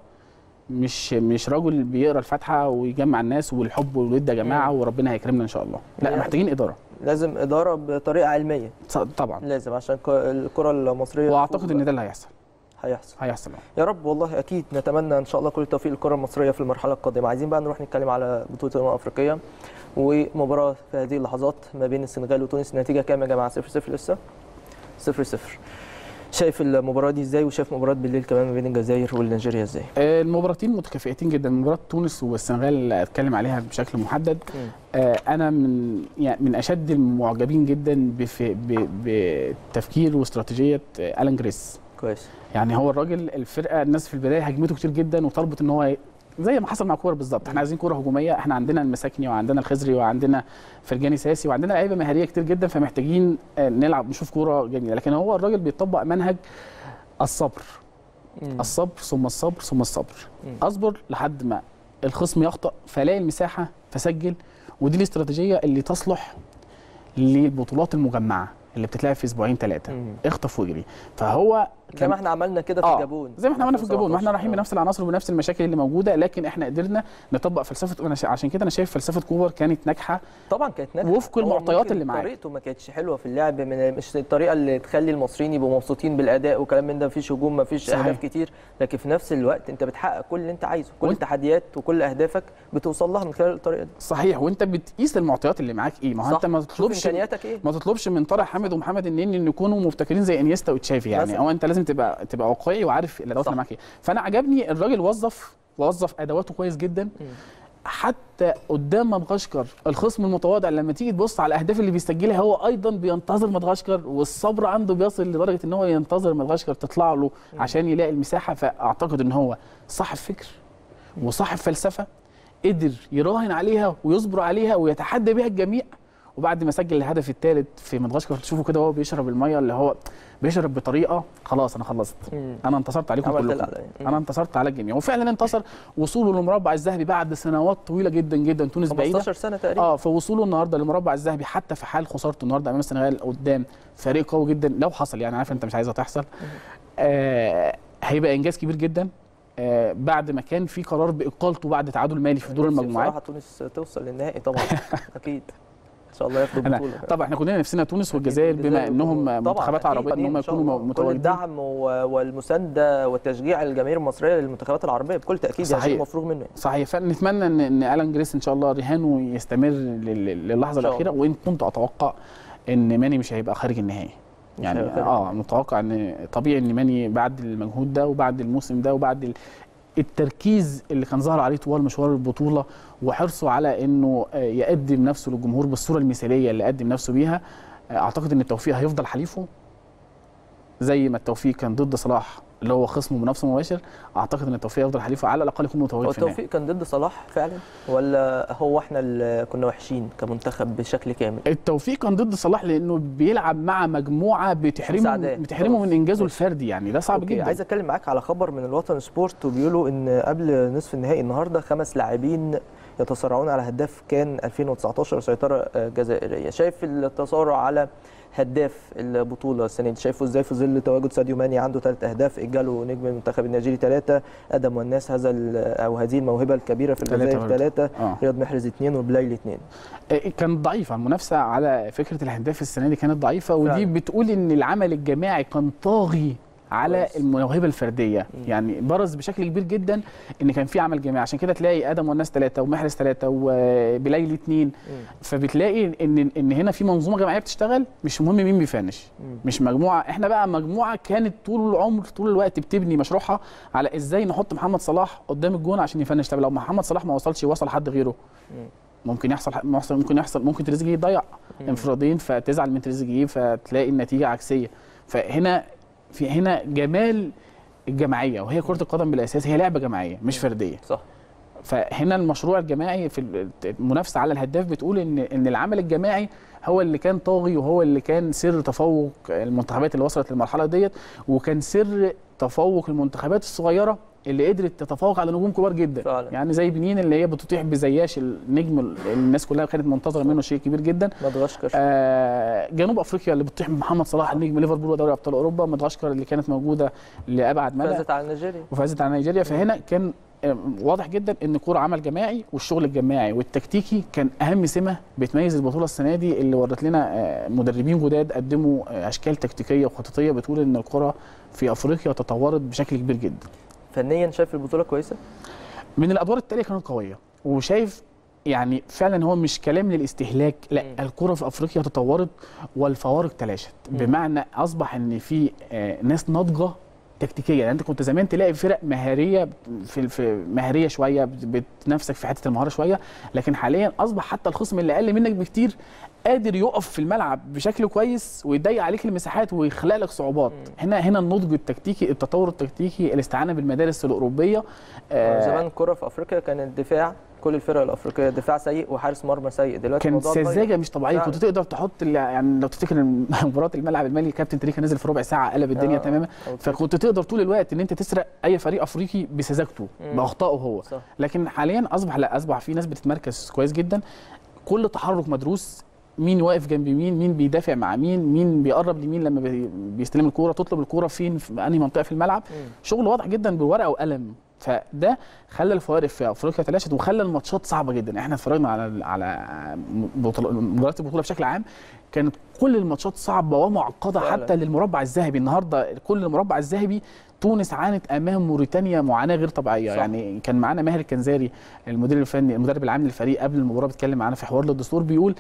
S6: مش مش رجل بيقرا الفاتحه ويجمع الناس والحب والود يا جماعه وربنا هيكرمنا ان شاء الله لا
S1: يعني-
S6: محتاجين اداره
S1: لازم اداره بطريقه علميه
S6: ص- طبعا
S1: لازم عشان ك- الكره المصريه
S6: واعتقد ان ده اللي هيحصل
S1: هيحصل
S6: هيحصل
S1: يا رب والله اكيد نتمنى ان شاء الله كل التوفيق للكره المصريه في المرحله القادمه عايزين بقى نروح نتكلم على بطوله الامم الافريقيه ومباراه في هذه اللحظات ما بين السنغال وتونس النتيجه كام يا جماعه 0 0 لسه 0 0 شايف المباراه دي ازاي وشايف مباراه بالليل كمان ما بين الجزائر والنيجيريا ازاي
S6: آه، المباراتين متكافئتين جدا مباراه تونس والسنغال اتكلم عليها بشكل محدد
S1: مم.
S6: آه، انا من يعني من اشد المعجبين جدا بف- ب- بتفكير واستراتيجيه آه، الان جريس
S1: كويس
S6: يعني هو الراجل الفرقه الناس في البدايه هجمته كتير جدا وطلبت ان هو ي- زي ما حصل مع كوره بالظبط احنا عايزين كوره هجوميه احنا عندنا المساكني وعندنا الخزري وعندنا فرجاني ساسي وعندنا لعيبه مهاريه كتير جدا فمحتاجين آه، نلعب نشوف كوره جميله لكن هو الراجل بيطبق منهج الصبر
S1: مم.
S6: الصبر ثم الصبر ثم الصبر
S1: مم.
S6: اصبر لحد ما الخصم يخطأ فلاقي المساحه فسجل ودي الاستراتيجيه اللي تصلح للبطولات المجمعه اللي بتتلعب في اسبوعين ثلاثه
S1: مم.
S6: اخطف واجري فهو
S1: زي ما احنا عملنا كده في
S6: آه،
S1: الجابون
S6: زي ما احنا عملنا في الجابون ما احنا
S1: 2017.
S6: رايحين بنفس العناصر وبنفس المشاكل اللي موجوده لكن احنا قدرنا نطبق فلسفه وأنا شا- عشان كده انا شايف فلسفه كوبر كانت ناجحه
S1: طبعا كانت ناجحه
S6: وفق
S1: هو
S6: المعطيات
S1: ممكن
S6: اللي معاه.
S1: طريقته ما كانتش حلوه في اللعب من مش الطريقه اللي تخلي المصريين يبقوا مبسوطين بالاداء وكلام من ده مفيش هجوم مفيش
S6: صحيح.
S1: اهداف كتير لكن في نفس الوقت انت بتحقق كل اللي انت عايزه كل
S6: وانت-
S1: التحديات وكل اهدافك بتوصل لها من خلال الطريقه دي
S6: صحيح وانت بتقيس المعطيات اللي معاك ايه ما هو
S1: صح.
S6: انت ما
S1: شوف
S6: تطلبش
S1: امكانياتك ايه
S6: ما تطلبش من طارق حامد ومحمد النني ان يكونوا مبتكرين زي انيستا وتشافي يعني
S1: مثلا.
S6: هو انت لازم تبقى تبقى واقعي وعارف الادوات
S1: صح.
S6: اللي معاك ايه فانا عجبني الراجل وظف وظف ادواته كويس جدا
S1: مم.
S6: حتى قدام مدغشقر الخصم المتواضع لما تيجي تبص على الاهداف اللي بيسجلها هو ايضا بينتظر مدغشقر والصبر عنده بيصل لدرجه ان هو ينتظر مدغشقر تطلع له عشان يلاقي المساحه فاعتقد ان هو صاحب فكر وصاحب فلسفه قدر يراهن عليها ويصبر عليها ويتحدى بها الجميع وبعد ما سجل الهدف الثالث في مدغشقر تشوفه كده وهو بيشرب الميه اللي هو بيشرب بطريقه خلاص انا خلصت
S1: مم.
S6: انا انتصرت عليكم
S1: عملت
S6: كلكم
S1: اللي عليا. مم.
S6: انا انتصرت على الجميع وفعلا انتصر وصوله للمربع الذهبي بعد سنوات طويله جدا جدا تونس بعيده
S1: 15 سنه تقريبا
S6: اه فوصوله النهارده للمربع الذهبي حتى في حال خسارته النهارده امام السنغال قدام فريق قوي جدا لو حصل يعني عارف انت مش عايزها تحصل آه هيبقى انجاز كبير جدا آه بعد ما كان في قرار باقالته بعد تعادل مالي في دور
S1: نفسي
S6: المجموعات
S1: بصراحه تونس توصل للنهائي طبعا اكيد ان شاء الله ياخدوا
S6: أنا
S1: البطوله
S6: طبعا احنا كلنا نفسنا تونس والجزائر بما انهم
S1: طبعاً،
S6: منتخبات
S1: أكيد
S6: عربيه ان
S1: اتنين
S6: هم
S1: إن شاء
S6: يكونوا
S1: الله. كل
S6: متواجدين
S1: الدعم و- والمسانده والتشجيع الجماهير المصريه للمنتخبات العربيه بكل تاكيد يعني
S6: صحيح.
S1: شيء مفروغ منه يعني.
S6: صحيح فنتمنى ان ان الان جريس ان شاء الله رهانه يستمر لل- للحظه
S1: إن شاء
S6: الاخيره وان كنت اتوقع ان ماني مش هيبقى خارج النهائي
S1: مش
S6: يعني
S1: هيبقى خارج
S6: اه متوقع ان طبيعي ان ماني بعد المجهود ده وبعد الموسم ده وبعد ال- التركيز اللي كان ظهر عليه طوال مشوار البطوله وحرصه على انه آه، يقدم نفسه للجمهور بالصوره المثاليه اللي قدم نفسه بيها آه، اعتقد ان التوفيق هيفضل حليفه زي ما التوفيق كان ضد صلاح اللي هو خصم منافسه مباشر اعتقد ان التوفيق يفضل حليفه على الاقل يكون متواجد
S1: هو
S6: في النهائي
S1: التوفيق كان ضد صلاح فعلا ولا هو احنا اللي كنا وحشين كمنتخب بشكل كامل
S6: التوفيق كان ضد صلاح لانه بيلعب مع مجموعه بتحرمه
S1: مساعدات.
S6: بتحرمه
S1: خلاص.
S6: من انجازه
S1: ماشي.
S6: الفردي يعني ده صعب
S1: أوكي،
S6: جدا
S1: عايز اتكلم معاك على خبر من الوطن سبورت وبيقولوا ان قبل نصف النهائي النهارده خمس لاعبين يتصارعون على هداف كان 2019 سيطره آه، جزائريه شايف التصارع على هداف البطوله السنه دي شايفه ازاي في ظل تواجد ساديو ماني عنده ثلاث اهداف اجاله نجم المنتخب النيجيري ثلاثه ادم والناس هذا ال- او هذه الموهبه الكبيره في
S6: تلاتة
S1: الجزائر
S6: برضه.
S1: ثلاثه
S6: اه
S1: رياض محرز اثنين وبلايلي اثنين
S6: آه، كانت ضعيفه المنافسه على فكره الهداف السنه دي كانت ضعيفه ودي
S1: فعلا.
S6: بتقول ان العمل الجماعي كان طاغي على
S1: كويس.
S6: الموهبه الفرديه
S1: مم.
S6: يعني برز بشكل كبير جدا ان كان في عمل جماعي عشان كده تلاقي ادم والناس ثلاثه ومحرز ثلاثه وبلايلي اثنين فبتلاقي ان ان هنا في منظومه جماعيه بتشتغل مش مهم مين بيفنش
S1: مم.
S6: مش مجموعه احنا بقى مجموعه كانت طول العمر طول الوقت بتبني مشروعها على ازاي نحط محمد صلاح قدام الجون عشان يفنش طب لو محمد صلاح ما وصلش وصل حد غيره
S1: مم.
S6: ممكن يحصل ممكن يحصل ممكن تريزيجيه يضيع
S1: مم.
S6: انفرادين فتزعل من تريزيجيه فتلاقي النتيجه عكسيه فهنا في هنا جمال الجماعيه وهي كره القدم بالاساس هي لعبه جماعيه مش فرديه
S1: صح
S6: فهنا المشروع الجماعي في المنافسه على الهداف بتقول ان ان العمل الجماعي هو اللي كان طاغي وهو اللي كان سر تفوق المنتخبات اللي وصلت للمرحله ديت وكان سر تفوق المنتخبات الصغيره اللي قدرت تتفوق على نجوم كبار جدا
S1: فعلا.
S6: يعني زي بنين اللي هي بتطيح بزياش النجم اللي الناس كلها كانت منتظره منه شيء كبير جدا
S1: مدغشقر
S6: آه جنوب افريقيا اللي بتطيح بمحمد صلاح نجم ليفربول ودوري ابطال اوروبا مدغشقر اللي كانت موجوده لابعد مدى
S1: فازت على نيجيريا
S6: وفازت على نيجيريا فهنا كان آه، واضح جدا ان كوره عمل جماعي والشغل الجماعي والتكتيكي كان اهم سمه بتميز البطوله السنه دي اللي ورت لنا آه، مدربين جداد قدموا آه، اشكال تكتيكيه وخططيه بتقول ان الكره في افريقيا تطورت بشكل كبير جدا
S1: فنيا شايف البطوله كويسه
S6: من الادوار التاليه كانت قويه وشايف يعني فعلا هو مش كلام للاستهلاك لا
S1: مم.
S6: الكره في افريقيا تطورت والفوارق تلاشت
S1: مم.
S6: بمعنى اصبح ان في آه، ناس ناضجه تكتيكيا يعني انت كنت زمان تلاقي فرق مهاريه في في مهاريه شويه بت- بتنافسك في حته المهاره شويه لكن حاليا اصبح حتى الخصم اللي اقل منك بكتير قادر يقف في الملعب بشكل كويس ويضيق عليك المساحات ويخلق لك صعوبات
S1: مم.
S6: هنا هنا النضج التكتيكي التطور التكتيكي الاستعانه بالمدارس الاوروبيه آه،
S1: زمان الكره في افريقيا كان الدفاع كل الفرق الافريقيه دفاع سيء وحارس مرمى سيء دلوقتي
S6: كان
S1: الموضوع اتغير.
S6: سذاجه مش طبيعيه
S1: فعلا.
S6: كنت تقدر تحط ال- يعني لو تفتكر مباراه الملعب المالي كابتن تريكا نزل في ربع ساعه قلب الدنيا
S1: آه،
S6: تماما
S1: أوكي.
S6: فكنت تقدر طول الوقت ان انت تسرق اي فريق افريقي بسذاجته
S1: مم.
S6: باخطائه هو
S1: صح
S6: لكن حاليا اصبح لا اصبح في ناس بتتمركز كويس جدا كل تحرك مدروس مين واقف جنب مين مين بيدافع مع مين مين بيقرب لمين لما بي- بيستلم الكوره تطلب الكوره فين في انهي منطقه في الملعب
S1: مم.
S6: شغل واضح جدا بورقه وقلم فده خلى الفوارق في افريقيا تلاشت وخلى الماتشات صعبه جدا احنا اتفرجنا على على بطل- مباريات البطوله بشكل عام كانت كل الماتشات صعبه ومعقده
S1: فعلا.
S6: حتى للمربع الذهبي النهارده كل المربع الذهبي تونس عانت امام موريتانيا معاناه غير طبيعيه
S1: صح.
S6: صح. يعني كان معانا ماهر الكنزاري المدير الفني المدرب العام للفريق قبل المباراه بيتكلم معانا في حوار للدستور بيقول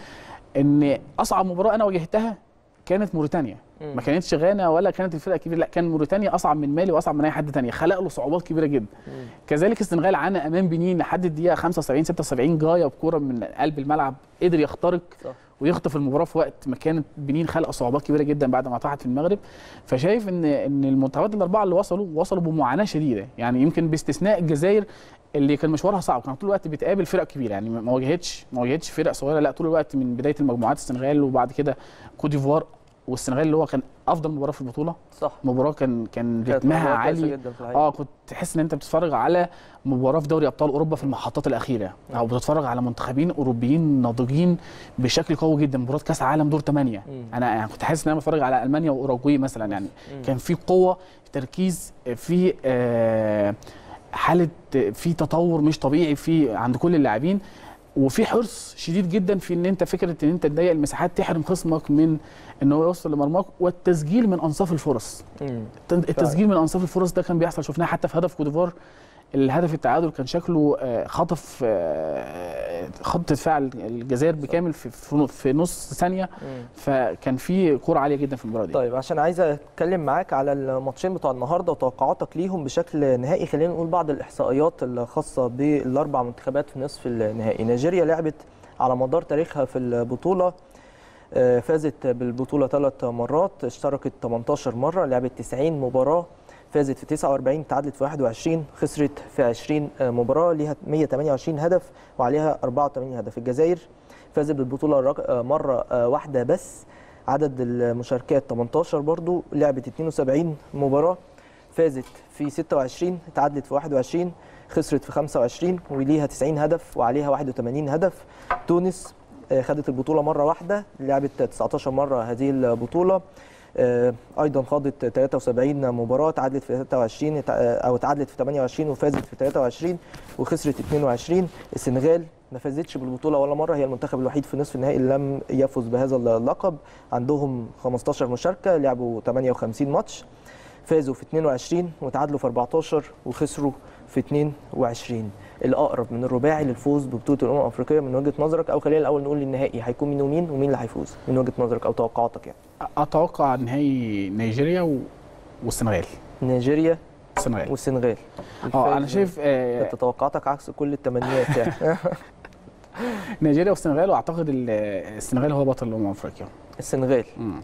S6: ان اصعب مباراه انا واجهتها كانت موريتانيا
S1: مم.
S6: ما كانتش غانا ولا كانت الفرقه كبيره لا كان موريتانيا اصعب من مالي واصعب من اي حد تاني خلق له صعوبات كبيره جدا
S1: مم.
S6: كذلك السنغال عانى امام بنين لحد الدقيقه 75 76 جايه بكوره من قلب الملعب قدر يخترق
S1: صح.
S6: ويخطف المباراه في وقت ما كانت بنين خلق صعوبات كبيره جدا بعد ما طاحت في المغرب فشايف ان ان المنتخبات الاربعه اللي وصلوا وصلوا بمعاناه شديده يعني يمكن باستثناء الجزائر اللي كان مشوارها صعب كانت طول الوقت بتقابل فرق كبيره يعني ما واجهتش ما واجهتش فرق صغيره لا طول الوقت من بدايه المجموعات السنغال وبعد كده كوت ديفوار والسنغال اللي هو كان افضل مباراه في البطوله
S1: صح
S6: مباراه كان كان
S1: كانت
S6: رتمها
S1: مباراة كويسة
S6: عالي
S1: جدا في الحقيقة.
S6: اه كنت تحس ان انت بتتفرج على مباراه في دوري ابطال اوروبا في المحطات الاخيره او بتتفرج على منتخبين اوروبيين ناضجين بشكل قوي جدا مباراه كاس عالم دور 8
S1: مم.
S6: انا يعني كنت حاسس ان انا بتفرج على المانيا واوروجواي مثلا يعني
S1: مم.
S6: كان في قوه تركيز في آه، حاله في تطور مش طبيعي في عند كل اللاعبين وفي حرص شديد جدا في ان انت فكره ان انت تضيق المساحات تحرم خصمك من ان هو يوصل لمرماك والتسجيل من انصاف الفرص
S1: مم.
S6: الت- التسجيل من انصاف الفرص ده كان بيحصل شفناه حتى في هدف كوديفوار الهدف التعادل كان شكله آه، خطف آه، خط دفاع الجزائر بكامل في- في في نص ثانيه
S1: مم.
S6: فكان في كوره عاليه جدا في المباراه دي
S1: طيب عشان عايز اتكلم معاك على الماتشين بتوع النهارده وتوقعاتك ليهم بشكل نهائي خلينا نقول بعض الاحصائيات الخاصه بالاربع منتخبات في نصف النهائي نيجيريا لعبت على مدار تاريخها في البطوله آه، فازت بالبطوله ثلاث مرات اشتركت 18 مره لعبت 90 مباراه فازت في 49 تعادلت في 21 خسرت في 20 مباراه ليها 128 هدف وعليها 84 هدف الجزائر فازت بالبطوله الرق- مره واحده بس عدد المشاركات 18 برضو لعبت 72 مباراه فازت في 26 تعادلت في 21 خسرت في 25 وليها 90 هدف وعليها 81 هدف تونس آه، خدت البطوله مره واحده لعبت 19 مره هذه البطوله آه، ايضا خاضت 73 مباراه تعادلت في 23 تع- آه، او تعادلت في 28 وفازت في 23 وخسرت 22 السنغال ما فازتش بالبطوله ولا مره هي المنتخب الوحيد في نصف النهائي اللي لم يفز بهذا اللقب عندهم 15 مشاركه لعبوا 58 ماتش فازوا في 22 وتعادلوا في 14 وخسروا في 22 الاقرب من الرباعي للفوز ببطوله الامم الافريقيه من وجهه نظرك او خلينا الاول نقول النهائي هيكون مين ومين ومين اللي هيفوز من وجهه نظرك او توقعاتك يعني
S6: اتوقع نهائي نيجيريا و... والسنغال
S1: نيجيريا
S6: السنغال
S1: والسنغال
S6: اه انا شايف آه
S1: انت توقعاتك عكس كل التمنيات يعني
S6: نيجيريا والسنغال واعتقد ال- السنغال هو بطل امم افريقيا
S1: السنغال
S6: مم.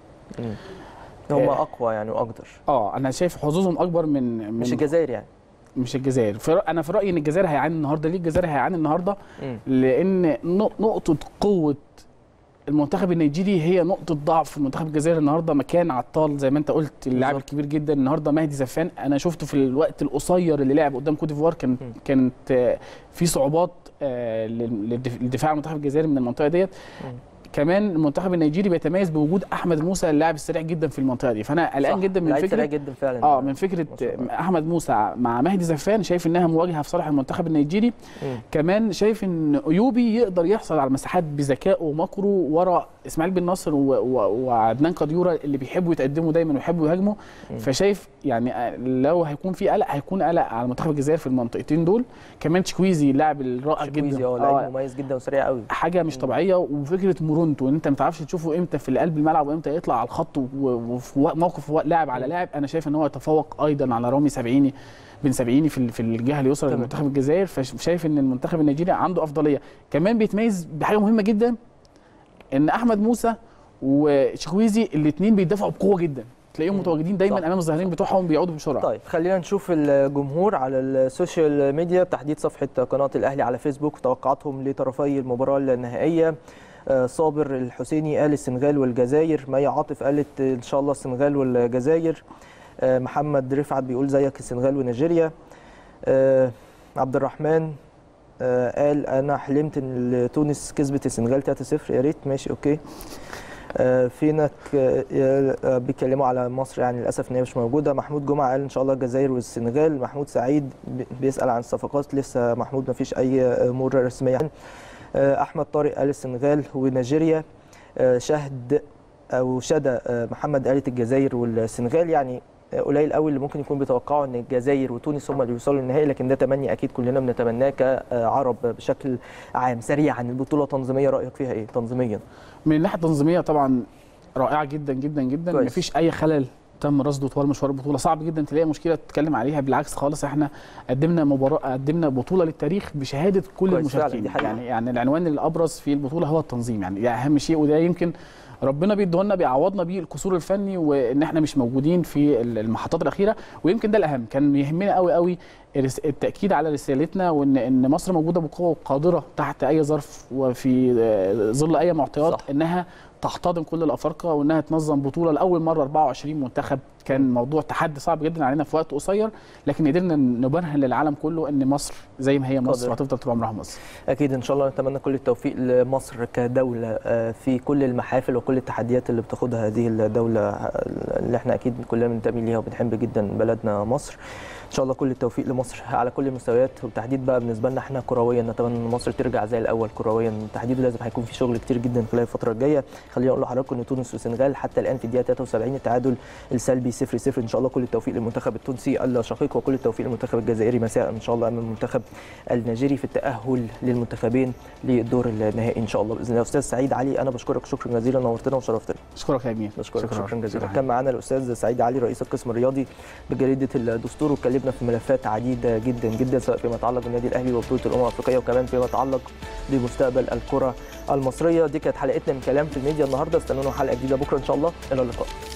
S1: هم
S6: آه.
S1: اقوى يعني واقدر
S6: اه انا شايف حظوظهم اكبر من من
S1: مش الجزائر يعني
S6: مش الجزائر في رأ- انا في رايي ان الجزائر هيعاني النهارده ليه الجزائر هيعاني النهارده
S1: مم.
S6: لان نق- نقطه قوه المنتخب النيجيري هي نقطه ضعف المنتخب الجزائري النهارده مكان عطال زي ما انت قلت اللاعب
S1: بالظبط.
S6: الكبير جدا النهارده مهدي زفان انا شفته في الوقت القصير اللي لعب قدام كوت ديفوار كان
S1: مم.
S6: كانت آه، في صعوبات آه، لل- للدف- للدفاع عن المنتخب الجزائري من المنطقه ديت
S1: مم.
S6: كمان المنتخب النيجيري بيتميز بوجود احمد موسى اللاعب السريع جدا في المنطقه دي فانا قلقان
S1: صح.
S6: جدا من
S1: لعيب سريع
S6: فكره
S1: جدا فعلا
S6: اه من فكره
S1: ما شاء الله.
S6: احمد موسى مع مهدي زفان شايف انها مواجهه في صالح المنتخب النيجيري
S1: مم.
S6: كمان شايف ان ايوبي يقدر يحصل على المساحات بذكائه ومكره ورا اسماعيل بن نصر و- و- وعدنان قديوره اللي بيحبوا يتقدموا دايما ويحبوا يهاجموا
S1: مم.
S6: فشايف يعني آه، لو هيكون في قلق هيكون قلق على منتخب الجزائر في المنطقتين دول كمان تشكويزي اللاعب الرائع
S1: شكويزي
S6: جدا
S1: اه لعيب مميز جدا وسريع قوي
S6: حاجه مش طبيعيه وفكره مرونته ان انت ما تعرفش تشوفه امتى في قلب الملعب وامتى يطلع على الخط و- وفي وق- موقف وق- لاعب على لاعب انا شايف ان هو يتفوق ايضا على رامي سبعيني بن سبعيني في ال- في الجهه اليسرى
S1: تمام.
S6: لمنتخب الجزائر فشايف ان المنتخب النيجيري عنده افضليه كمان بيتميز بحاجه مهمه جدا ان احمد موسى وشكويزي الاثنين بيدافعوا بقوه جدا تلاقيهم
S1: مم.
S6: متواجدين دايما
S1: صح.
S6: امام الظاهرين بتوعهم بيعودوا بسرعه
S1: طيب خلينا نشوف الجمهور على السوشيال ميديا بتحديد صفحة قناة الأهلي على فيسبوك وتوقعاتهم لطرفي المباراة النهائية آه، صابر الحسيني قال السنغال والجزائر مي عاطف قالت إن شاء الله السنغال والجزائر آه، محمد رفعت بيقول زيك السنغال ونيجيريا آه، عبد الرحمن آه، قال أنا حلمت إن تونس كسبت السنغال 3-0 يا ريت ماشي أوكي آه، فينك آه، آه، بيتكلموا على مصر يعني للاسف ان هي مش موجوده محمود جمعه قال ان شاء الله الجزائر والسنغال محمود سعيد بي- بيسال عن الصفقات لسه محمود ما فيش اي امور رسميه آه، احمد طارق قال السنغال ونيجيريا آه، شهد او شدى آه، محمد قالت الجزائر والسنغال يعني آه، قليل قوي اللي ممكن يكون بيتوقعوا ان الجزائر وتونس هم اللي يوصلوا للنهائي لكن ده تمني اكيد كلنا بنتمناه كعرب بشكل عام سريعا البطوله تنظيميه رايك فيها ايه تنظيميا
S6: من الناحيه التنظيميه طبعا رائعه جدا جدا جدا
S1: كويس.
S6: مفيش اي خلل تم رصده طوال مشوار البطوله صعب جدا تلاقي مشكله تتكلم عليها بالعكس خالص احنا قدمنا مباراه قدمنا بطوله للتاريخ بشهاده كل
S1: كويس، فعلا،
S6: المشاركين
S1: دي حقيقة.
S6: يعني يعني العنوان الابرز في البطوله هو التنظيم يعني ده اهم شيء وده يمكن ربنا بيديهولنا بيعوضنا بيه القصور الفني وان احنا مش موجودين في المحطات الاخيره ويمكن ده الاهم كان يهمنا قوي قوي الرس- التاكيد على رسالتنا وان ان مصر موجوده بقوه قادره تحت اي ظرف وفي آه، ظل اي معطيات
S1: صح.
S6: صح. انها تحتضن كل الافارقه وانها تنظم بطوله لاول مره 24 منتخب كان موضوع تحدي صعب جدا علينا في وقت قصير لكن قدرنا نبرهن للعالم كله ان مصر زي ما هي مصر
S1: قادرة.
S6: وهتفضل طول عمرها مصر
S1: اكيد ان شاء الله نتمنى كل التوفيق لمصر كدوله آه، في كل المحافل وكل التحديات اللي بتاخدها هذه الدوله آه، اللي احنا اكيد كلنا بننتمي ليها وبنحب جدا بلدنا مصر ان شاء الله كل التوفيق لمصر على كل المستويات وبالتحديد بقى بالنسبه لنا احنا كرويا نتمنى ان مصر ترجع زي الاول كرويا بالتحديد لازم هيكون في شغل كتير جدا خلال الفتره الجايه خلينا اقول لحضراتكم ان تونس والسنغال حتى الان في الدقيقه 73 التعادل السلبي 0 0 ان شاء الله كل التوفيق للمنتخب التونسي الشقيق وكل التوفيق للمنتخب الجزائري مساء ان شاء الله امام المنتخب النيجيري في التاهل للمنتخبين للدور النهائي ان شاء الله باذن الله استاذ سعيد علي انا بشكرك شكرا جزيلا نورتنا وشرفتنا
S6: اشكرك يا امين
S1: بشكرك شكرا, شكرا جزيلا
S6: شكراً.
S1: كان معانا الاستاذ سعيد علي رئيس القسم الرياضي بجريده الدستور واتكلمنا في ملفات عديده جدا جدا سواء فيما يتعلق بالنادي الاهلي وبطوله الامم الافريقيه وكمان فيما يتعلق بمستقبل الكره المصريه دي كانت حلقتنا من كلام في الميديا النهارده استنونا حلقه جديده بكره ان شاء الله الى اللقاء